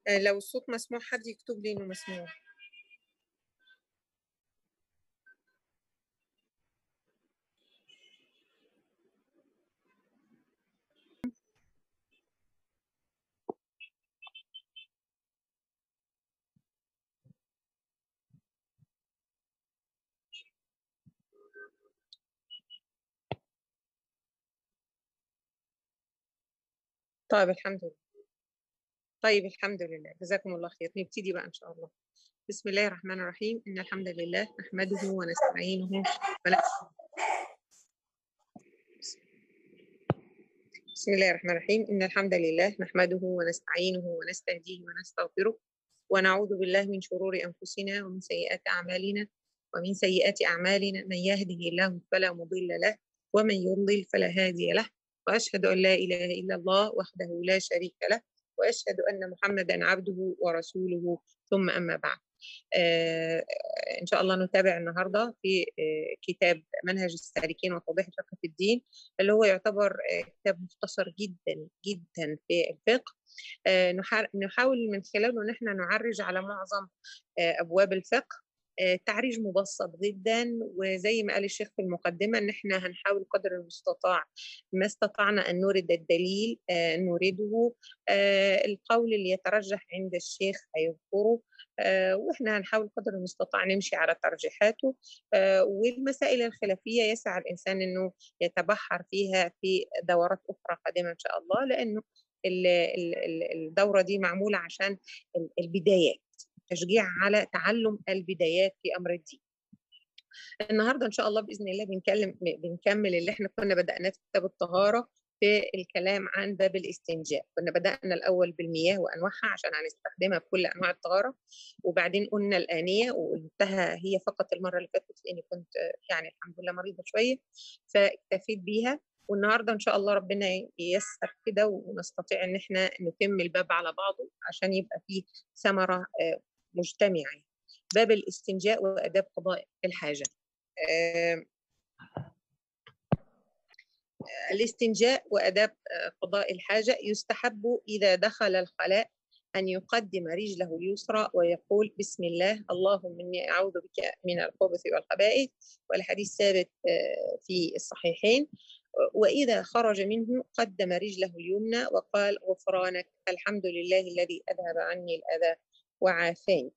آه، لو الصوت مسموع حد يكتب لي انه مسموع طيب الحمد لله طيب الحمد لله جزاكم الله خير نبتدي بقى ان شاء الله بسم الله الرحمن الرحيم ان الحمد لله نحمده ونستعينه ونستغفره بسم الله الرحمن الرحيم إن الحمد لله نحمده ونستعينه ونستهديه ونستغفره ونعوذ بالله من شرور أنفسنا ومن سيئات أعمالنا ومن سيئات أعمالنا من يهده الله فلا مضل له ومن يضلل فلا هادي له وأشهد أن لا إله إلا الله وحده لا شريك له وأشهد أن محمدا عبده ورسوله ثم أما بعد آه إن شاء الله نتابع النهاردة في آه كتاب منهج السالكين وتوضيح الفقه في الدين اللي هو يعتبر آه كتاب مختصر جدا جدا في الفقه نحاول من خلاله ان احنا نعرج على معظم ابواب الفقه تعريج مبسط جدا وزي ما قال الشيخ في المقدمه ان احنا هنحاول قدر المستطاع ما استطعنا ان نورد الدليل نورده القول اللي يترجح عند الشيخ هيذكره واحنا هنحاول قدر المستطاع نمشي على ترجيحاته والمسائل الخلافيه يسعى الانسان انه يتبحر فيها في دورات اخرى قادمه ان شاء الله لانه الدوره دي معموله عشان البدايات تشجيع على تعلم البدايات في امر الدين. النهارده ان شاء الله باذن الله بنكلم بنكمل اللي احنا كنا بداناه في كتاب الطهاره في الكلام عن باب الاستنجاء، كنا بدانا الاول بالمياه وانواعها عشان هنستخدمها في كل انواع الطهاره وبعدين قلنا الانيه وقلتها هي فقط المره اللي فاتت لاني كنت يعني الحمد لله مريضه شويه فاكتفيت بيها والنهارده ان شاء الله ربنا ييسر كده ونستطيع ان احنا نتم الباب على بعضه عشان يبقى فيه ثمره مجتمعه باب الاستنجاء واداب قضاء الحاجه الاستنجاء واداب قضاء الحاجه يستحب اذا دخل الخلاء أن يقدم رجله اليسرى ويقول بسم الله اللهم إني أعوذ بك من الخبث والخبائث والحديث ثابت في الصحيحين وإذا خرج منه قدم رجله اليمنى وقال غفرانك الحمد لله الذي أذهب عني الأذى وعافاني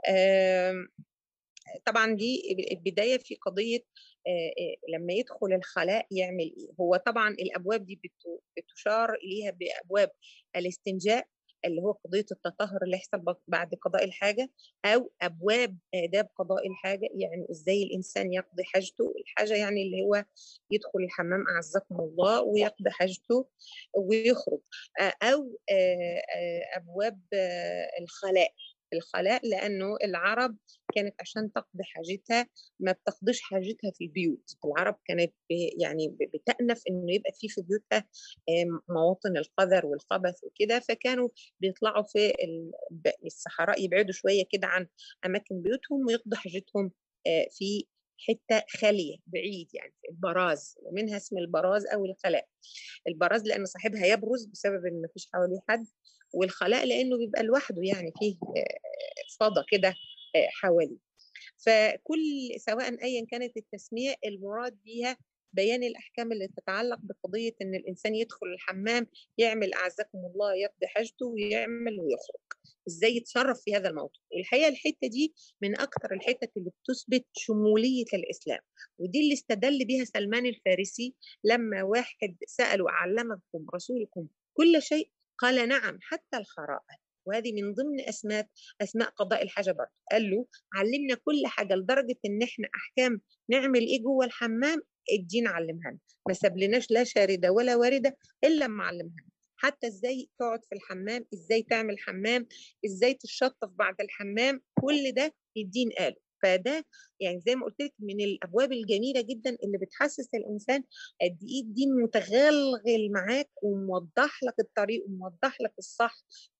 طبعا دي البداية في قضية لما يدخل الخلاء يعمل إيه هو طبعا الأبواب دي بتشار إليها بأبواب الاستنجاء اللي هو قضية التطهر اللي يحصل بعد قضاء الحاجة أو أبواب آداب قضاء الحاجة يعني إزاي الإنسان يقضي حاجته الحاجة يعني اللي هو يدخل الحمام أعزكم الله ويقضي حاجته ويخرج أو أبواب الخلاء الخلاء لانه العرب كانت عشان تقضي حاجتها ما بتقضيش حاجتها في البيوت العرب كانت يعني بتأنف انه يبقى في في بيوتها مواطن القذر والخبث وكده فكانوا بيطلعوا في الصحراء يبعدوا شويه كده عن اماكن بيوتهم ويقضوا حاجتهم في حته خاليه بعيد يعني في البراز ومنها اسم البراز او الخلاء البراز لان صاحبها يبرز بسبب ان مفيش حواليه حد والخلاء لانه بيبقى لوحده يعني فيه فضه كده حواليه فكل سواء ايا كانت التسميه المراد بيها بيان الاحكام اللي تتعلق بقضيه ان الانسان يدخل الحمام يعمل اعزكم الله يقضي حاجته ويعمل ويخرج ازاي يتصرف في هذا الموضوع والحقيقه الحته دي من اكثر الحتت اللي بتثبت شموليه الاسلام ودي اللي استدل بها سلمان الفارسي لما واحد ساله علمكم رسولكم كل شيء قال نعم حتى الخرائط وهذه من ضمن اسماء اسماء قضاء الحاجه برضه قال له علمنا كل حاجه لدرجه ان احنا احكام نعمل ايه جوه الحمام الدين علمها لنا ما سابلناش لا شارده ولا وارده الا لما علمها حتى ازاي تقعد في الحمام ازاي تعمل حمام ازاي تشطف بعد الحمام كل ده الدين قاله فده يعني زي ما قلت لك من الابواب الجميله جدا اللي بتحسس الانسان قد ايه الدين متغلغل معاك وموضح لك الطريق وموضح لك الصح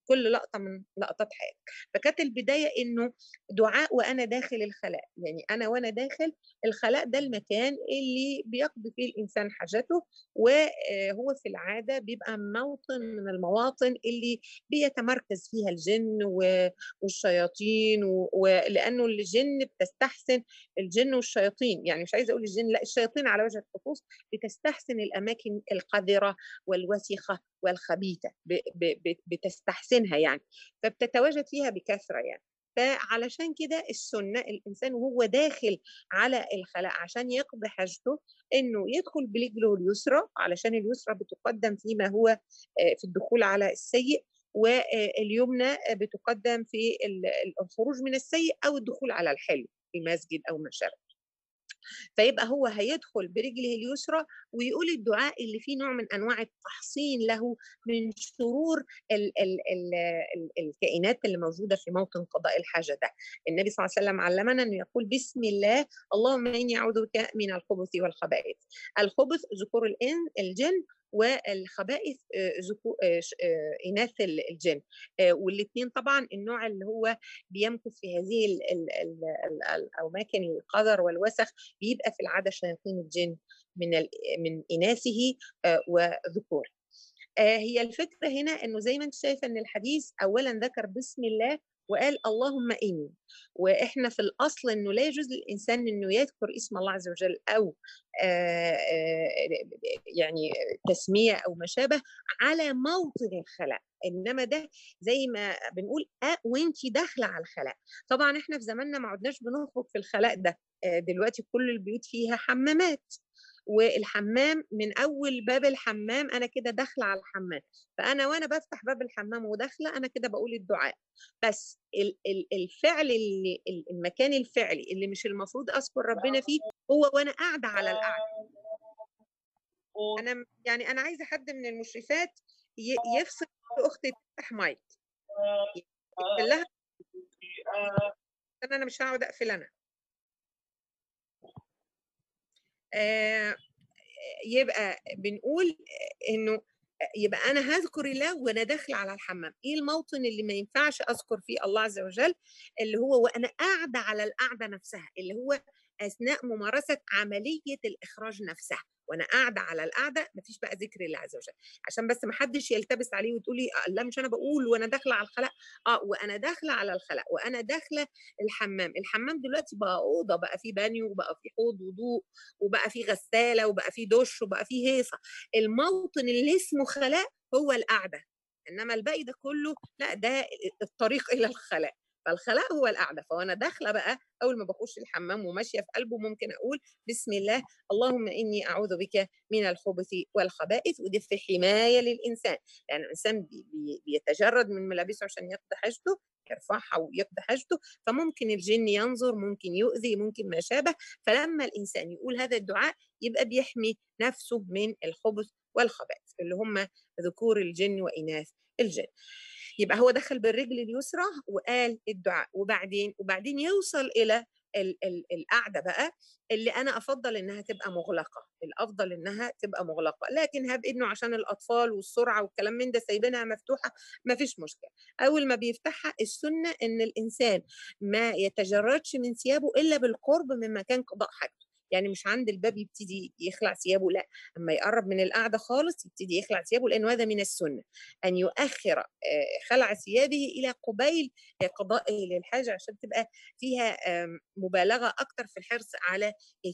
كل لقطه من لقطات حياتك فكانت البدايه انه دعاء وانا داخل الخلاء يعني انا وانا داخل الخلاء ده المكان اللي بيقضي فيه الانسان حاجته وهو في العاده بيبقى موطن من المواطن اللي بيتمركز فيها الجن والشياطين ولانه الجن بتستحسن الجن والشياطين يعني مش عايزه اقول الجن لا الشياطين على وجه الخصوص بتستحسن الاماكن القذره والوسخه والخبيثه بتستحسنها يعني فبتتواجد فيها بكثره يعني فعلشان كده السنة الإنسان وهو داخل على الخلاء عشان يقضي حاجته إنه يدخل برجله اليسرى علشان اليسرى بتقدم فيما هو في الدخول على السيء واليمنى بتقدم في الخروج من السيء أو الدخول على الحلو في المسجد أو ما شابه فيبقى هو هيدخل برجله اليسرى ويقول الدعاء اللي فيه نوع من انواع التحصين له من شرور ال ال ال ال الكائنات اللي موجوده في موطن قضاء الحاجه ده النبي صلى الله عليه وسلم علمنا انه يقول بسم الله اللهم اني اعوذ بك من الخبث والخبائث الخبث ذكور الان الجن والخبائث اناث الجن والاثنين طبعا النوع اللي هو بيمكث في هذه الاماكن القذر والوسخ بيبقى في العاده شياطين الجن من من اناثه وذكوره هي الفكره هنا انه زي ما انت شايفه ان الحديث اولا ذكر بسم الله وقال اللهم اني واحنا في الاصل انه لا يجوز للانسان انه يذكر اسم الله عز وجل او يعني تسميه او ما شابه على موطن الخلاء انما ده زي ما بنقول أه وانت داخله على الخلاء طبعا احنا في زماننا ما عدناش بنخرج في الخلاء ده دلوقتي كل البيوت فيها حمامات والحمام من اول باب الحمام انا كده داخله على الحمام فانا وانا بفتح باب الحمام وداخله انا كده بقول الدعاء بس الفعل اللي المكان الفعلي اللي مش المفروض اذكر ربنا فيه هو وانا قاعده على القعده انا يعني انا عايزه حد من المشرفات يفصل اختي تفتح مايك يقفل لها انا مش هقعد اقفل انا آه يبقى بنقول انه يبقى انا هذكر الله وانا داخله على الحمام ايه الموطن اللي ما ينفعش اذكر فيه الله عز وجل اللي هو وانا قاعده على القعده نفسها اللي هو اثناء ممارسه عمليه الاخراج نفسها وانا قاعده على القعده مفيش بقى ذكر الله عز وجل عشان بس ما حدش يلتبس عليه وتقولي لا مش انا بقول وانا داخله على الخلاء اه وانا داخله على الخلاء وانا داخله الحمام الحمام دلوقتي بقى اوضه بقى فيه بانيو وبقى فيه حوض وضوء وبقى فيه غساله وبقى فيه دش وبقى فيه هيصه الموطن اللي اسمه خلاء هو القعده انما الباقي ده كله لا ده الطريق الى الخلاء فالخلاء هو القعده فوانا داخله بقى اول ما بخش الحمام وماشيه في قلبه ممكن اقول بسم الله اللهم اني اعوذ بك من الخبث والخبائث ودي في حمايه للانسان يعني الانسان بي بي بيتجرد من ملابسه عشان يقضي حاجته يرفعها ويقضي حاجته فممكن الجن ينظر ممكن يؤذي ممكن ما شابه فلما الانسان يقول هذا الدعاء يبقى بيحمي نفسه من الخبث والخبائث اللي هم ذكور الجن واناث الجن يبقى هو دخل بالرجل اليسرى وقال الدعاء وبعدين وبعدين يوصل الى القعده بقى اللي انا افضل انها تبقى مغلقه الافضل انها تبقى مغلقه لكن هب انه عشان الاطفال والسرعه والكلام من ده سايبينها مفتوحه ما فيش مشكله اول ما بيفتحها السنه ان الانسان ما يتجردش من ثيابه الا بالقرب من مكان قضاء حاجته يعني مش عند الباب يبتدي يخلع ثيابه لا اما يقرب من القعده خالص يبتدي يخلع ثيابه لانه هذا من السنه ان يؤخر خلع ثيابه الى قبيل قضائه للحاجه عشان تبقى فيها مبالغه اكثر في الحرص على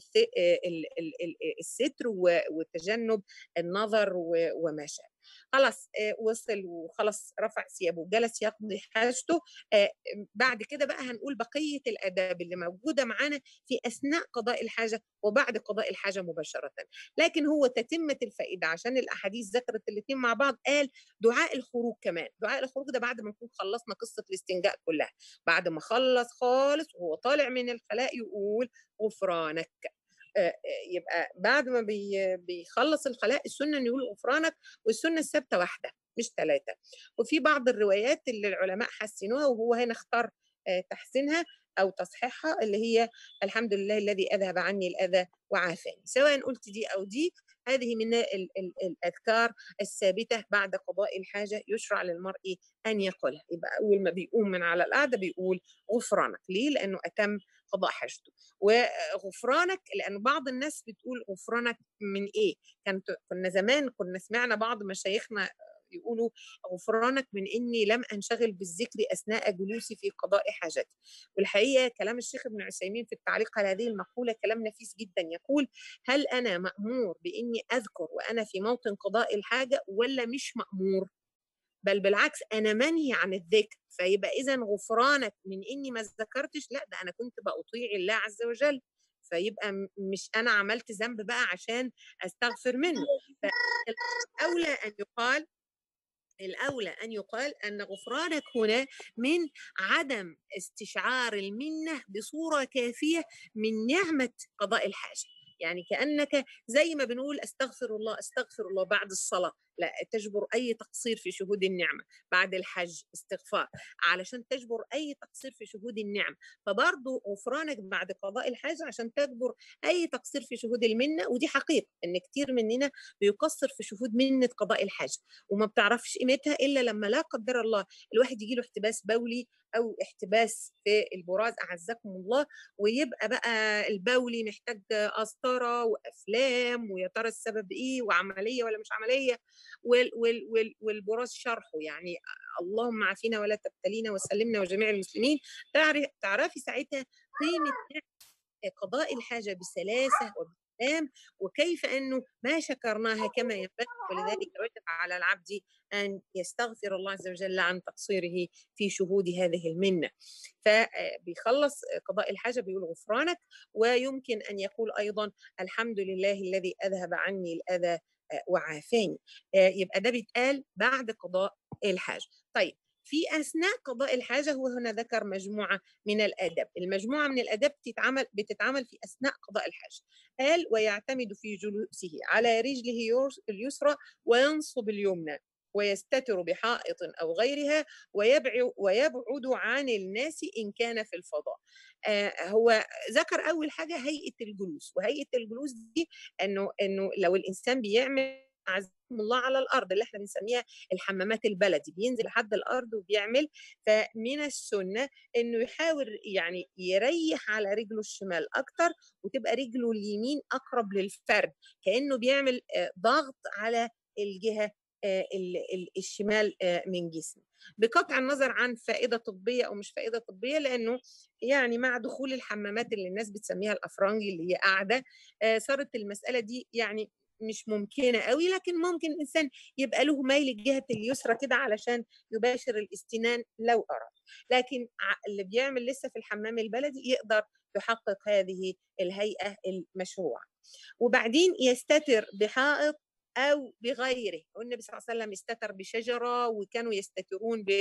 الستر وتجنب النظر وما شابه خلاص وصل وخلاص رفع ثيابه وجلس يقضي حاجته بعد كده بقى هنقول بقيه الاداب اللي موجوده معانا في اثناء قضاء الحاجه وبعد قضاء الحاجه مباشره لكن هو تتمه الفائده عشان الاحاديث ذكرت الاثنين مع بعض قال دعاء الخروج كمان دعاء الخروج ده بعد ما نكون خلصنا قصه الاستنجاء كلها بعد ما خلص خالص وهو طالع من الخلاء يقول غفرانك يبقى بعد ما بي بيخلص الخلاء السنه انه يقول غفرانك والسنه الثابته واحده مش ثلاثه وفي بعض الروايات اللي العلماء حسنوها وهو هنا اختار تحسينها او تصحيحها اللي هي الحمد لله الذي اذهب عني الاذى وعافاني سواء قلت دي او دي هذه من الاذكار الثابته بعد قضاء الحاجه يشرع للمرء ان يقولها يبقى اول ما بيقوم من على القعده بيقول غفرانك ليه لانه اتم قضاء حاجته وغفرانك لانه بعض الناس بتقول غفرانك من ايه كانت كنا زمان كنا سمعنا بعض مشايخنا يقولوا غفرانك من اني لم انشغل بالذكر اثناء جلوسي في قضاء حاجتي والحقيقه كلام الشيخ ابن عثيمين في التعليق على هذه المقوله كلام نفيس جدا يقول هل انا مامور باني اذكر وانا في موطن قضاء الحاجه ولا مش مامور بل بالعكس انا منهي عن الذكر فيبقى اذا غفرانك من اني ما ذكرتش لا ده انا كنت بأطيع الله عز وجل فيبقى مش انا عملت ذنب بقى عشان استغفر منه فاولى ان يقال الأولى أن يقال أن غفرانك هنا من عدم استشعار المنة بصورة كافية من نعمة قضاء الحاجة يعني كأنك زي ما بنقول استغفر الله استغفر الله بعد الصلاة لا تجبر أي تقصير في شهود النعمة بعد الحج استغفار علشان تجبر أي تقصير في شهود النعمة فبرضه غفرانك بعد قضاء الحاجة عشان تجبر أي تقصير في شهود المنة ودي حقيقة إن كتير مننا بيقصر في شهود منة قضاء الحاجة وما بتعرفش قيمتها إلا لما لا قدر الله الواحد يجي له احتباس بولي او احتباس في البراز اعزكم الله ويبقى بقى البولي محتاج قسطره وافلام ويا ترى السبب ايه وعمليه ولا مش عمليه وال وال وال والبراز شرحه يعني اللهم عافينا ولا تبتلينا وسلمنا وجميع المسلمين تعرفي ساعتها قيمه قضاء الحاجه بسلاسه وبسلام وكيف انه ما شكرناها كما ينبغي ولذلك وجب على العبد ان يستغفر الله عز وجل عن تقصيره في شهود هذه المنه فبيخلص قضاء الحاجه بيقول غفرانك ويمكن ان يقول ايضا الحمد لله الذي اذهب عني الاذى وعافاني يبقى ده بيتقال بعد قضاء الحاجه طيب في اثناء قضاء الحاجه هو هنا ذكر مجموعه من الاداب المجموعه من الاداب بتتعمل بتتعمل في اثناء قضاء الحاجه قال ويعتمد في جلوسه على رجله اليسرى وينصب اليمنى ويستتر بحائط أو غيرها ويبعد عن الناس إن كان في الفضاء آه هو ذكر أول حاجة هيئة الجلوس وهيئة الجلوس دي أنه, إنه لو الإنسان بيعمل عزكم الله على الارض اللي احنا بنسميها الحمامات البلدي بينزل لحد الارض وبيعمل فمن السنه انه يحاول يعني يريح على رجله الشمال اكتر وتبقى رجله اليمين اقرب للفرد كانه بيعمل ضغط على الجهه الشمال من جسمه بقطع النظر عن فائدة طبية أو مش فائدة طبية لأنه يعني مع دخول الحمامات اللي الناس بتسميها الأفرنجي اللي هي قاعدة صارت المسألة دي يعني مش ممكنه قوي لكن ممكن الانسان يبقى له ميل الجهه اليسرى كده علشان يباشر الاستنان لو اراد لكن اللي بيعمل لسه في الحمام البلدي يقدر يحقق هذه الهيئه المشروعه وبعدين يستتر بحائط او بغيره والنبي صلى الله عليه وسلم استتر بشجره وكانوا يستترون ب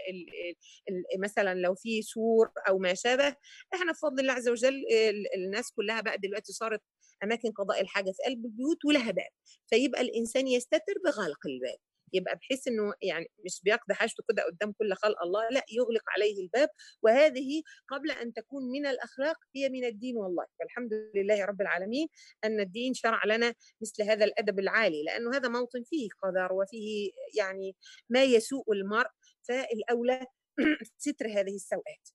مثلا لو في سور او ما شابه احنا بفضل الله عز وجل الناس كلها بقى دلوقتي صارت اماكن قضاء الحاجه في قلب البيوت ولها باب فيبقى الانسان يستتر بغلق الباب يبقى بحيث انه يعني مش بيقضي حاجته كده قدام كل خلق الله لا يغلق عليه الباب وهذه قبل ان تكون من الاخلاق هي من الدين والله والحمد لله رب العالمين ان الدين شرع لنا مثل هذا الادب العالي لانه هذا موطن فيه قدر وفيه يعني ما يسوء المرء فالاولى ستر هذه السوءات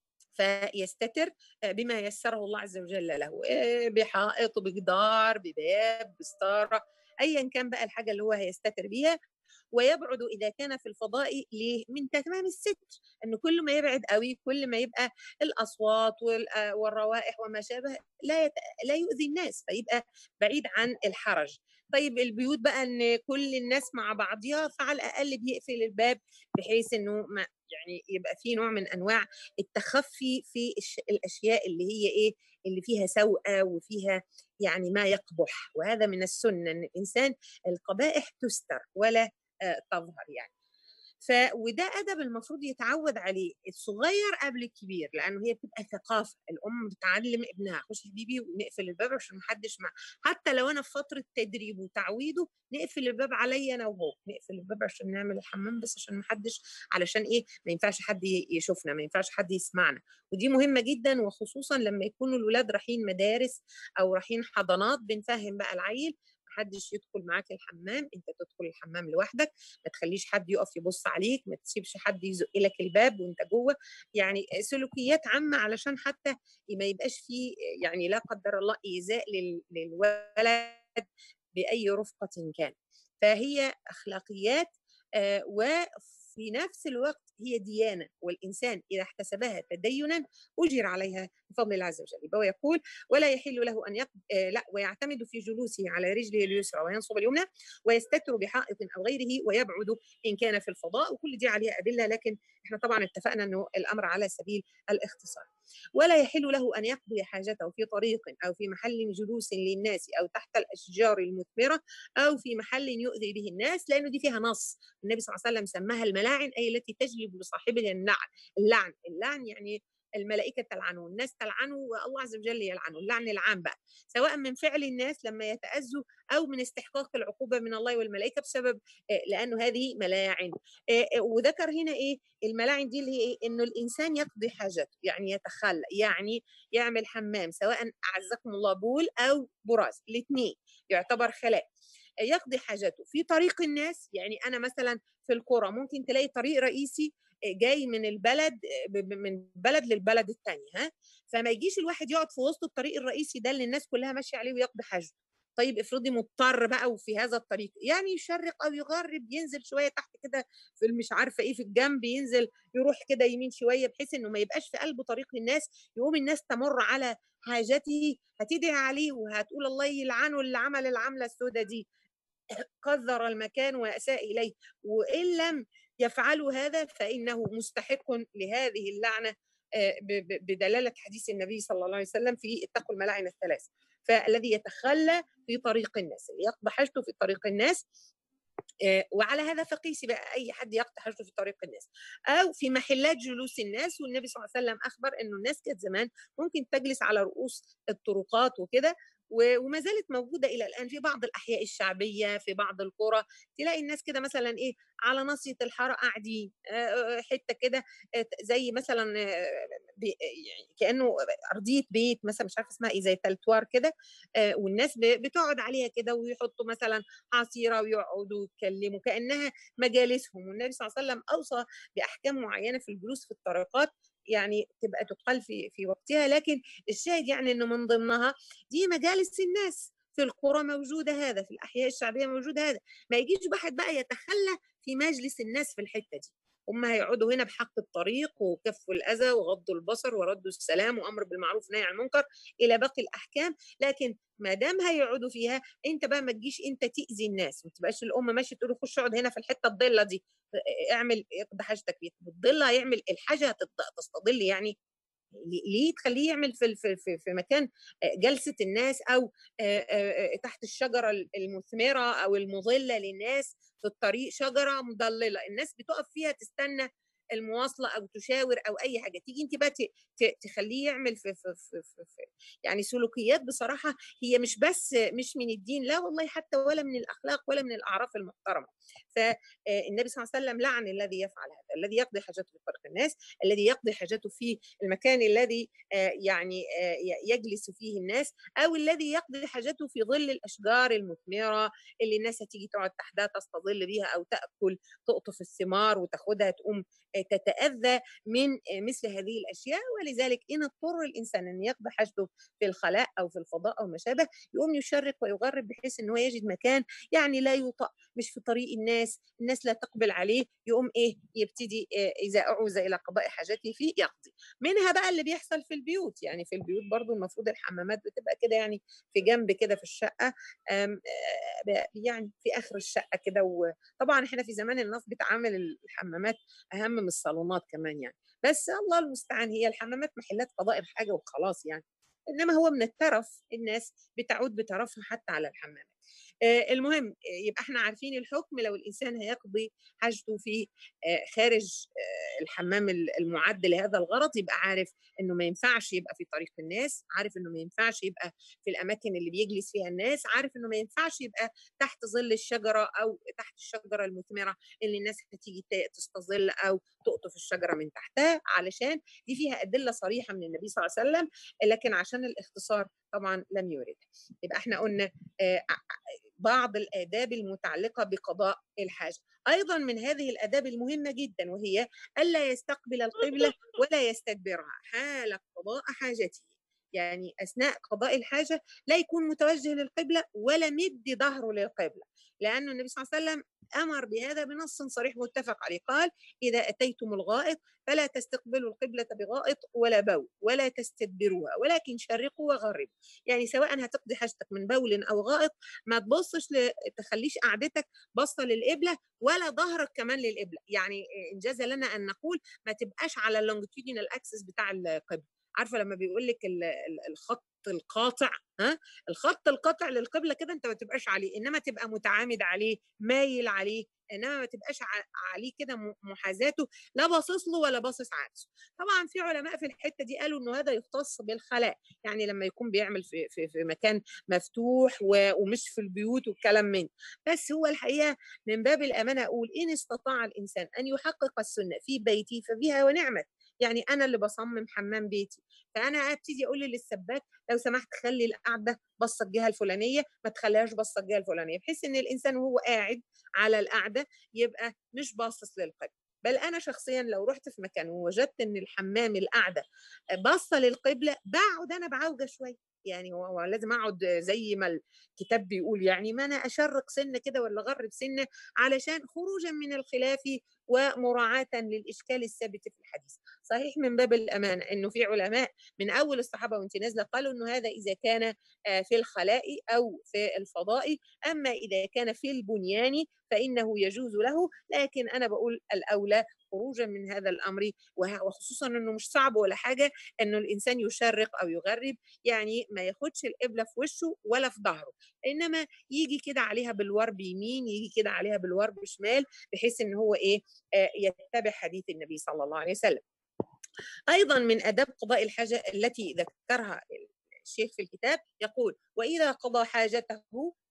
فيستتر بما يسره الله عز وجل له بحائط بجدار بباب بستاره ايا كان بقى الحاجه اللي هو هيستتر بيها ويبعد اذا كان في الفضاء ليه من تمام الستر انه كل ما يبعد قوي كل ما يبقى الاصوات والروائح وما شابه لا يت... لا يؤذي الناس فيبقى بعيد عن الحرج طيب البيوت بقى ان كل الناس مع بعضها فعلى الاقل بيقفل الباب بحيث انه ما يعني يبقى في نوع من انواع التخفي في الاشياء اللي هي ايه اللي فيها سوءه وفيها يعني ما يقبح وهذا من السنه ان الانسان القبائح تستر ولا تظهر يعني ف وده ادب المفروض يتعود عليه الصغير قبل الكبير لانه هي بتبقى ثقافه الام بتعلم ابنها خش حبيبي ونقفل الباب عشان ما حدش مع حتى لو انا في فتره تدريب وتعويده نقفل الباب عليا انا وهو نقفل الباب عشان نعمل الحمام بس عشان ما حدش علشان ايه ما ينفعش حد يشوفنا ما ينفعش حد يسمعنا ودي مهمه جدا وخصوصا لما يكونوا الولاد رايحين مدارس او رايحين حضانات بنفهم بقى العيل حدش يدخل معاك الحمام انت تدخل الحمام لوحدك ما تخليش حد يقف يبص عليك ما تسيبش حد يزق لك الباب وانت جوه يعني سلوكيات عامه علشان حتى ما يبقاش فيه يعني لا قدر الله ايذاء للولد باي رفقه كان فهي اخلاقيات آه وفي نفس الوقت هي ديانه والانسان اذا احتسبها تدينا اجر عليها بفضل الله عز وجل يبقى يقول ولا يحل له ان يق... آه لا ويعتمد في جلوسه على رجله اليسرى وينصب اليمنى ويستتر بحائط او غيره ويبعد ان كان في الفضاء وكل دي عليها ادله لكن احنا طبعا اتفقنا انه الامر على سبيل الاختصار ولا يحل له ان يقضي حاجته في طريق او في محل جلوس للناس او تحت الاشجار المثمره او في محل يؤذي به الناس لانه دي فيها نص النبي صلى الله عليه وسلم سماها الملاعن اي التي تجلب لصاحبها اللعن اللعن اللعن يعني الملائكه تلعنه الناس تلعنه والله عز وجل يلعنه اللعن العام بقى سواء من فعل الناس لما يتاذوا او من استحقاق العقوبه من الله والملائكه بسبب لانه هذه ملاعن وذكر هنا ايه الملاعن دي اللي هي ايه انه الانسان يقضي حاجته يعني يتخلى يعني يعمل حمام سواء اعزكم الله بول او براز الاثنين يعتبر خلاء يقضي حاجته في طريق الناس يعني انا مثلا في القرى ممكن تلاقي طريق رئيسي جاي من البلد من بلد للبلد الثانيه ها فما يجيش الواحد يقعد في وسط الطريق الرئيسي ده اللي الناس كلها ماشيه عليه ويقضي حاجته طيب افرضي مضطر بقى وفي هذا الطريق يعني يشرق او يغرب ينزل شويه تحت كده في مش عارفه ايه في الجنب ينزل يروح كده يمين شويه بحيث انه ما يبقاش في قلب طريق الناس يقوم الناس تمر على حاجته هتدعي عليه وهتقول الله يلعنه اللي عمل العمله السوداء دي قذر المكان واساء اليه وان لم يفعلوا هذا فانه مستحق لهذه اللعنه بدلاله حديث النبي صلى الله عليه وسلم في اتقوا الملاعن الثلاث فالذي يتخلى في طريق الناس يقضي حاجته في طريق الناس وعلى هذا فقيسي بقى اي حد يقضي حاجته في طريق الناس او في محلات جلوس الناس والنبي صلى الله عليه وسلم اخبر انه الناس كانت زمان ممكن تجلس على رؤوس الطرقات وكده وما زالت موجودة إلى الآن في بعض الأحياء الشعبية في بعض القرى تلاقي الناس كده مثلا إيه على ناصية الحارة قاعدين حتة كده زي مثلا يعني كأنه أرضية بيت مثلا مش عارفة اسمها إيه زي تلتوار كده والناس بتقعد عليها كده ويحطوا مثلا عصيرة ويقعدوا يتكلموا كأنها مجالسهم والنبي صلى الله عليه وسلم أوصى بأحكام معينة في الجلوس في الطرقات يعني تبقى تقال في في وقتها لكن الشاهد يعني انه من ضمنها دي مجالس الناس في القرى موجوده هذا في الاحياء الشعبيه موجود هذا ما يجيش واحد بقى يتخلى في مجلس الناس في الحته دي هم هيقعدوا هنا بحق الطريق وكف الاذى وغض البصر ورد السلام وامر بالمعروف ونهي عن المنكر الى باقي الاحكام لكن ما دام هيقعدوا فيها انت بقى ما تجيش انت تاذي الناس ما تبقاش الام ماشيه تقول خش اقعد هنا في الحته الضله دي اعمل اقضي حاجتك فيها الضله هيعمل الحاجه تستضل يعني ليه تخليه يعمل في في في, في مكان جلسه الناس او تحت الشجره المثمره او المظله للناس في الطريق شجره مضلله الناس بتقف فيها تستنى المواصله او تشاور او اي حاجه تيجي انت بقى تخليه يعمل في, في, في, في, في يعني سلوكيات بصراحه هي مش بس مش من الدين لا والله حتى ولا من الاخلاق ولا من الاعراف المحترمه فالنبي صلى الله عليه وسلم لعن الذي يفعل هذا الذي يقضي حاجته في طريق الناس الذي يقضي حاجته في المكان الذي يعني يجلس فيه الناس او الذي يقضي حاجته في ظل الاشجار المثمره اللي الناس هتيجي تقعد تحتها تستظل بيها او تاكل تقطف الثمار وتاخدها تقوم تتاذى من مثل هذه الاشياء ولذلك ان اضطر الانسان ان يقضي حاجته في الخلاء او في الفضاء او ما شابه يقوم يشرق ويغرب بحيث ان هو يجد مكان يعني لا يوطأ مش في طريق الناس الناس لا تقبل عليه يقوم ايه يبتدي إيه اذا اعوز الى قضاء حاجته فيه يقضي منها بقى اللي بيحصل في البيوت يعني في البيوت برضو المفروض الحمامات بتبقى كده يعني في جنب كده في الشقه يعني في اخر الشقه كده وطبعا احنا في زمان الناس بتعامل الحمامات اهم من الصالونات كمان يعني بس الله المستعان هي الحمامات محلات قضاء الحاجه وخلاص يعني انما هو من الترف الناس بتعود بترفها حتى على الحمامات المهم يبقى احنا عارفين الحكم لو الانسان هيقضي حاجته في خارج الحمام المعد لهذا الغرض يبقى عارف انه ما ينفعش يبقى في طريق الناس عارف انه ما ينفعش يبقى في الاماكن اللي بيجلس فيها الناس عارف انه ما ينفعش يبقى تحت ظل الشجره او تحت الشجره المثمره اللي الناس هتيجي تستظل او تقطف الشجره من تحتها علشان دي فيها ادله صريحه من النبي صلى الله عليه وسلم لكن عشان الاختصار طبعا لم يورد يبقى احنا قلنا بعض الآداب المتعلقة بقضاء الحاجة أيضا من هذه الآداب المهمة جدا وهي ألا يستقبل القبلة ولا يستدبرها حال قضاء حاجته يعني أثناء قضاء الحاجة لا يكون متوجه للقبلة ولا مدي ظهره للقبلة لأن النبي صلى الله عليه وسلم امر بهذا بنص صريح متفق عليه قال اذا اتيتم الغائط فلا تستقبلوا القبله بغائط ولا بول ولا تستدبروها ولكن شرقوا وغربوا يعني سواء هتقضي حاجتك من بول او غائط ما تبصش ل... تخليش قعدتك باصه للقبله ولا ظهرك كمان للقبله يعني انجاز لنا ان نقول ما تبقاش على اللونجيتيودينال اكسس بتاع القبله عارفه لما بيقول لك الخط القاطع ها الخط القاطع للقبله كده انت ما تبقاش عليه انما تبقى متعامد عليه مايل عليه انما ما تبقاش عليه كده محاذاته لا باصص له ولا باصص عكسه طبعا في علماء في الحته دي قالوا انه هذا يختص بالخلاء يعني لما يكون بيعمل في في, في مكان مفتوح ومش في البيوت والكلام من بس هو الحقيقه من باب الامانه اقول ان استطاع الانسان ان يحقق السنه في بيتي فبها ونعمت يعني انا اللي بصمم حمام بيتي فانا ابتدي اقول للسباك لو سمحت خلي القعده بصه الجهه الفلانيه ما تخليهاش بصه الجهه الفلانيه بحيث ان الانسان وهو قاعد على القعده يبقى مش باصص للقبله بل انا شخصيا لو رحت في مكان ووجدت ان الحمام القعده باصه للقبله بقعد انا بعوجه شويه يعني هو لازم اقعد زي ما الكتاب بيقول يعني ما انا اشرق سنه كده ولا اغرب سنه علشان خروجا من الخلاف ومراعاة للإشكال الثابت في الحديث صحيح من باب الأمان أنه في علماء من أول الصحابة وانت نازلة قالوا أنه هذا إذا كان في الخلاء أو في الفضاء أما إذا كان في البنيان فإنه يجوز له لكن أنا بقول الأولى خروجا من هذا الامر وخصوصا انه مش صعب ولا حاجه انه الانسان يشرق او يغرب يعني ما ياخدش القبله في وشه ولا في ظهره انما يجي كده عليها بالورب يمين يجي كده عليها بالورب شمال بحيث ان هو ايه آه يتبع حديث النبي صلى الله عليه وسلم ايضا من اداب قضاء الحاجه التي ذكرها الشيخ في الكتاب يقول واذا قضى حاجته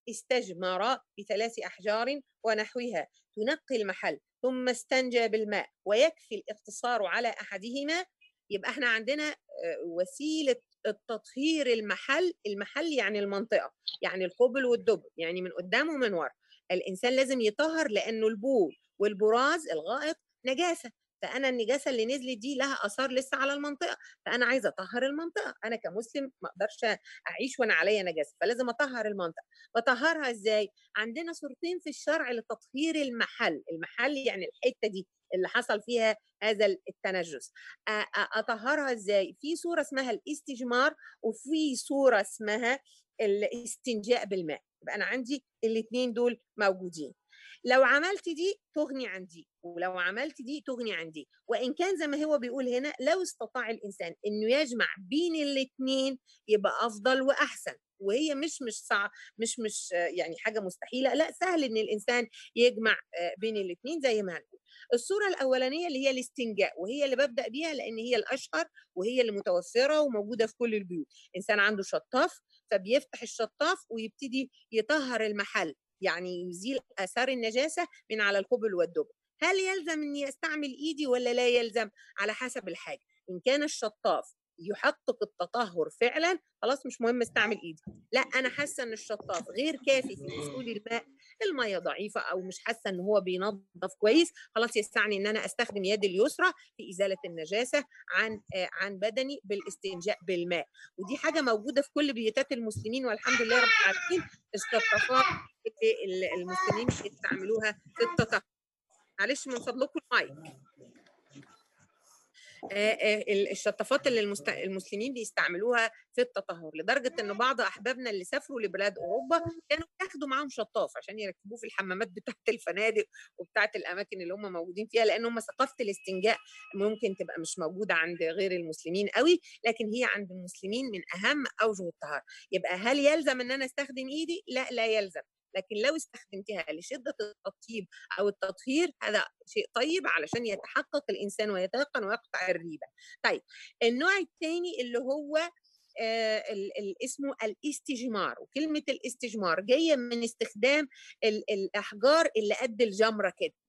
استجمر بثلاث احجار ونحوها تنقي المحل ثم استنجى بالماء ويكفي الاقتصار على احدهما يبقى احنا عندنا وسيله التطهير المحل المحل يعني المنطقه يعني القبل والدبر يعني من قدام ومن ورا الانسان لازم يطهر لانه البول والبراز الغائط نجاسه فانا النجاسه اللي نزلت دي لها اثار لسه على المنطقه فانا عايزه اطهر المنطقه انا كمسلم ما اقدرش اعيش وانا عليا نجاسه فلازم اطهر المنطقه بطهرها ازاي عندنا صورتين في الشرع لتطهير المحل المحل يعني الحته دي اللي حصل فيها هذا التنجس اطهرها ازاي في صوره اسمها الاستجمار وفي صوره اسمها الاستنجاء بالماء يبقى انا عندي الاثنين دول موجودين لو عملت دي تغني عن دي ولو عملت دي تغني عن دي وان كان زي ما هو بيقول هنا لو استطاع الانسان انه يجمع بين الاثنين يبقى افضل واحسن وهي مش مش صعب مش مش يعني حاجه مستحيله لا سهل ان الانسان يجمع بين الاثنين زي ما هنقول الصوره الاولانيه اللي هي الاستنجاء وهي اللي ببدا بيها لان هي الاشهر وهي اللي متوفره وموجوده في كل البيوت انسان عنده شطاف فبيفتح الشطاف ويبتدي يطهر المحل يعني يزيل اثار النجاسه من على القبل والدبر هل يلزم اني استعمل ايدي ولا لا يلزم على حسب الحاجه ان كان الشطاف يحقق التطهر فعلا خلاص مش مهم استعمل ايدي لا انا حاسه ان الشطاف غير كافي في وصول الماء الميه ضعيفه او مش حاسه ان هو بينظف كويس خلاص يستعني ان انا استخدم يدي اليسرى في ازاله النجاسه عن آه عن بدني بالاستنجاء بالماء ودي حاجه موجوده في كل بيوتات المسلمين والحمد لله رب العالمين الشطافات اللي المسلمين بيستعملوها في التطهر معلش من فضلكم المايك الشطافات اللي المسلمين بيستعملوها في التطهر لدرجه ان بعض احبابنا اللي سافروا لبلاد اوروبا كانوا بياخدوا معاهم شطاف عشان يركبوه في الحمامات بتاعه الفنادق وبتاعه الاماكن اللي هم موجودين فيها لان هم ثقافه الاستنجاء ممكن تبقى مش موجوده عند غير المسلمين قوي لكن هي عند المسلمين من اهم اوجه الطهاره يبقى هل يلزم ان انا استخدم ايدي لا لا يلزم لكن لو استخدمتها لشدة التطيب أو التطهير هذا شيء طيب علشان يتحقق الإنسان ويتيقن ويقطع الريبة طيب النوع الثاني اللي هو آه اسمه الاستجمار وكلمة الاستجمار جاية من استخدام الأحجار اللي قد الجمرة كده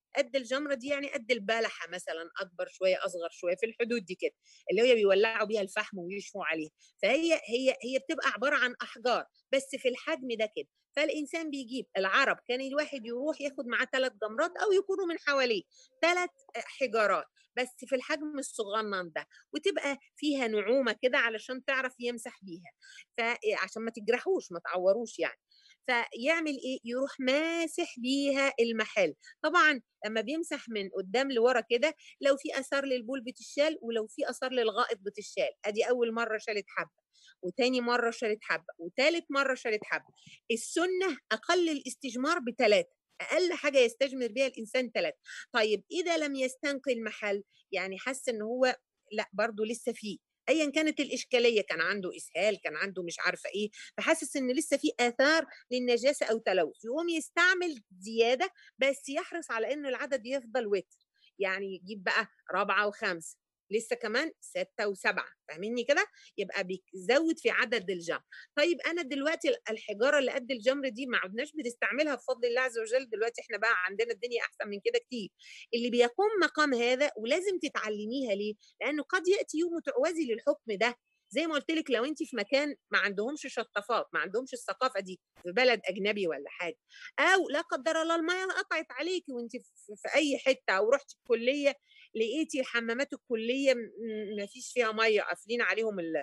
قد الجمره دي يعني قد البلحه مثلا اكبر شويه اصغر شويه في الحدود دي كده اللي هي بيولعوا بيها الفحم ويشفوا عليها فهي هي هي بتبقى عباره عن احجار بس في الحجم ده كده فالانسان بيجيب العرب كان الواحد يروح ياخد معاه ثلاث جمرات او يكونوا من حواليه ثلاث حجارات بس في الحجم الصغنن ده وتبقى فيها نعومه كده علشان تعرف يمسح بيها فعشان ما تجرحوش ما تعوروش يعني فيعمل ايه يروح ماسح بيها المحل طبعا لما بيمسح من قدام لورا كده لو في اثار للبول بتشال ولو في اثار للغائط بتشال ادي اول مره شالت حبه وتاني مرة شالت حبة وتالت مرة شالت حبة السنة أقل الاستجمار بثلاثة أقل حاجة يستجمر بها الإنسان ثلاثة طيب إذا لم يستنقي المحل يعني حس إن هو لا برضه لسه فيه ايا كانت الاشكاليه كان عنده اسهال كان عنده مش عارفه ايه فحاسس ان لسه في اثار للنجاسه او تلوث يقوم يستعمل زياده بس يحرص على ان العدد يفضل وتر يعني يجيب بقى رابعه وخمسه لسه كمان ستة وسبعة فاهميني كده يبقى بيزود في عدد الجمر طيب انا دلوقتي الحجاره اللي قد الجمر دي ما عدناش بنستعملها بفضل الله عز وجل دلوقتي احنا بقى عندنا الدنيا احسن من كده كتير اللي بيقوم مقام هذا ولازم تتعلميها ليه لانه قد ياتي يوم تعوزي للحكم ده زي ما قلت لك لو انت في مكان ما عندهمش شطافات ما عندهمش الثقافه دي في بلد اجنبي ولا حاجه او لا قدر الله الميه قطعت عليكي وانت في اي حته او رحتي الكليه لقيتي حمامات الكليه ما فيش فيها ميه قافلين عليهم ال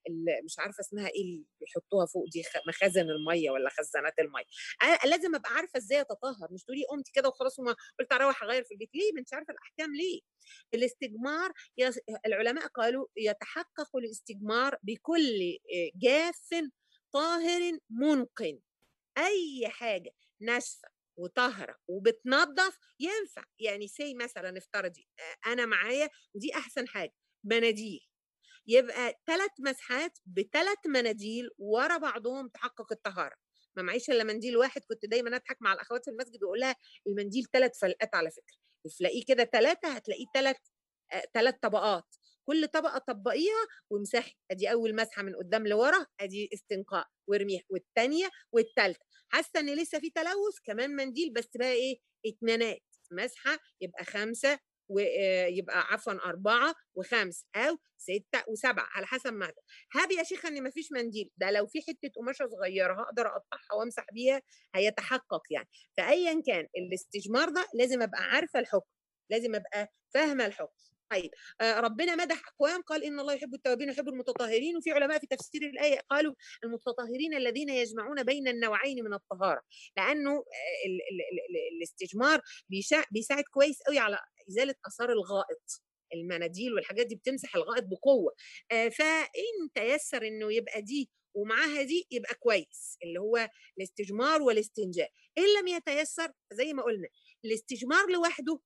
مش عارفه اسمها ايه اللي بيحطوها فوق دي مخازن الميه ولا خزانات الميه لازم ابقى عارفه ازاي اتطهر مش تقولي قمت كده وخلاص وما قلت اروح اغير في البيت ليه ما انت عارفه الاحكام ليه الاستجمار العلماء قالوا يتحقق الاستجمار بكل جاف طاهر منقن اي حاجه ناشفه وطاهره وبتنظف ينفع يعني سي مثلا افترضي انا معايا ودي احسن حاجه مناديل يبقى ثلاث مسحات بثلاث مناديل ورا بعضهم تحقق الطهاره ما معيش الا منديل واحد كنت دايما اضحك مع الاخوات في المسجد واقول لها المنديل ثلاث فلقات على فكره تلاقيه كده ثلاثه هتلاقيه ثلاث ثلاث طبقات كل طبقه طبقيها وامسحي ادي اول مسحه من قدام لورا ادي استنقاء وارميها والثانيه والثالثه حاسه ان لسه في تلوث كمان منديل بس بقى ايه اتنانات مسحه يبقى خمسه ويبقى عفوا أربعة وخمس أو ستة وسبعة على حسب ما هاب يا شيخة إن مفيش منديل ده لو في حتة قماشة صغيرة هقدر أقطعها وأمسح بيها هيتحقق يعني فأيا كان الاستجمار ده لازم أبقى عارفة الحكم لازم أبقى فاهمة الحكم طيب آه ربنا مدح اقوام قال ان الله يحب التوابين ويحب المتطهرين وفي علماء في تفسير الايه قالوا المتطهرين الذين يجمعون بين النوعين من الطهاره لانه ال ال ال الاستجمار بيساعد كويس قوي على ازاله اثار الغائط المناديل والحاجات دي بتمسح الغائط بقوه آه فان تيسر انه يبقى دي ومعاها دي يبقى كويس اللي هو الاستجمار والاستنجاء ان لم يتيسر زي ما قلنا الاستجمار لوحده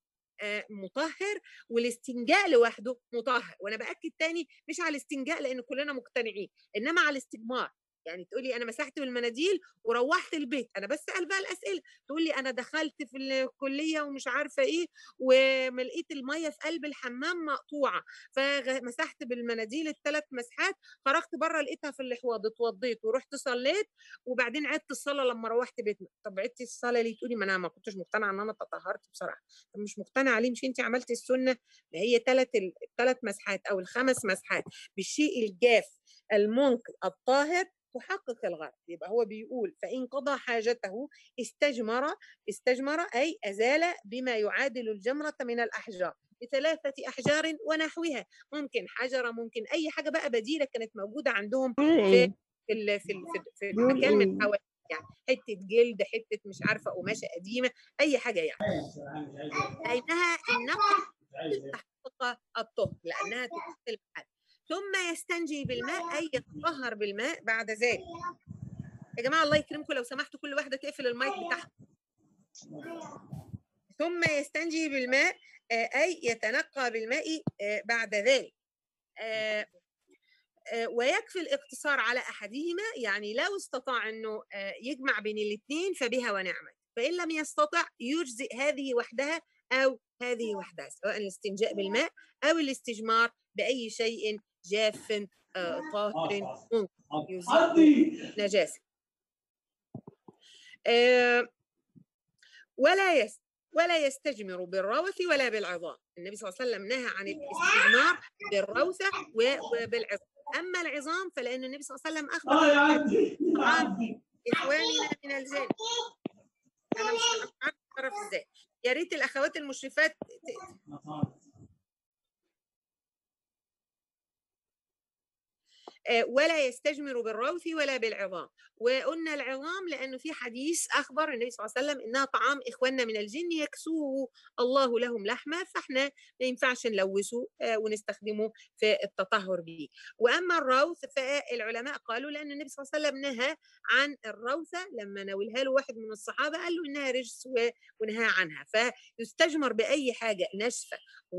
مطهر والاستنجاء لوحده مطهر وانا باكد تاني مش على الاستنجاء لان كلنا مقتنعين انما على الاستجمار يعني تقولي انا مسحت بالمناديل وروحت البيت انا بسال بقى الاسئله تقولي انا دخلت في الكليه ومش عارفه ايه ولقيت الميه في قلب الحمام مقطوعه فمسحت بالمناديل الثلاث مسحات خرجت بره لقيتها في الاحواض اتوضيت ورحت صليت وبعدين عدت الصلاه لما روحت بيتنا طب عدتي الصلاه ليه تقولي ما انا ما كنتش مقتنعه ان انا تطهرت بصراحه طب مش مقتنعه ليه مش انت عملتي السنه ما هي ثلاث الثلاث مسحات او الخمس مسحات بالشيء الجاف المنقذ الطاهر تحقق الغرض يبقى هو بيقول فإن قضى حاجته استجمر استجمر أي أزال بما يعادل الجمرة من الأحجار بثلاثة أحجار ونحوها ممكن حجرة ممكن أي حاجة بقى بديلة كانت موجودة عندهم في في في, في المكان من حوالي يعني حته جلد حته مش عارفه قماشه قديمه اي حاجه يعني لانها النقل تحقق الطهر لانها تحقق المحل ثم يستنجي بالماء أي يتطهر بالماء بعد ذلك يا جماعة الله يكرمكم لو سمحتوا كل واحدة تقفل المايك بتاعها ثم يستنجي بالماء أي يتنقى بالماء بعد ذلك ويكفي الاقتصار على أحدهما يعني لو استطاع أنه يجمع بين الاثنين فبها ونعمت فإن لم يستطع يجزئ هذه وحدها أو هذه وحدها سواء الاستنجاء بالماء أو الاستجمار بأي شيء جاف طاهر يزيل نجاسة ولا يس ولا يستجمر بالروث ولا بالعظام النبي صلى الله عليه وسلم نهى عن الاستجمار بالروثة وبالعظام أما العظام فلأن النبي صلى الله عليه وسلم أخبر عن إخواننا من الجن أنا مش عارفة أعرف إزاي يا ريت الأخوات المشرفات ولا يستجمر بالروث ولا بالعظام وقلنا العظام لانه في حديث اخبر النبي صلى الله عليه وسلم انها طعام اخواننا من الجن يكسوه الله لهم لحمه فاحنا ما ينفعش نلوثه ونستخدمه في التطهر به واما الروث فالعلماء قالوا لان النبي صلى الله عليه وسلم نهى عن الروثه لما ناولها له واحد من الصحابه قال له انها رجس ونهى عنها فيستجمر باي حاجه ناشفه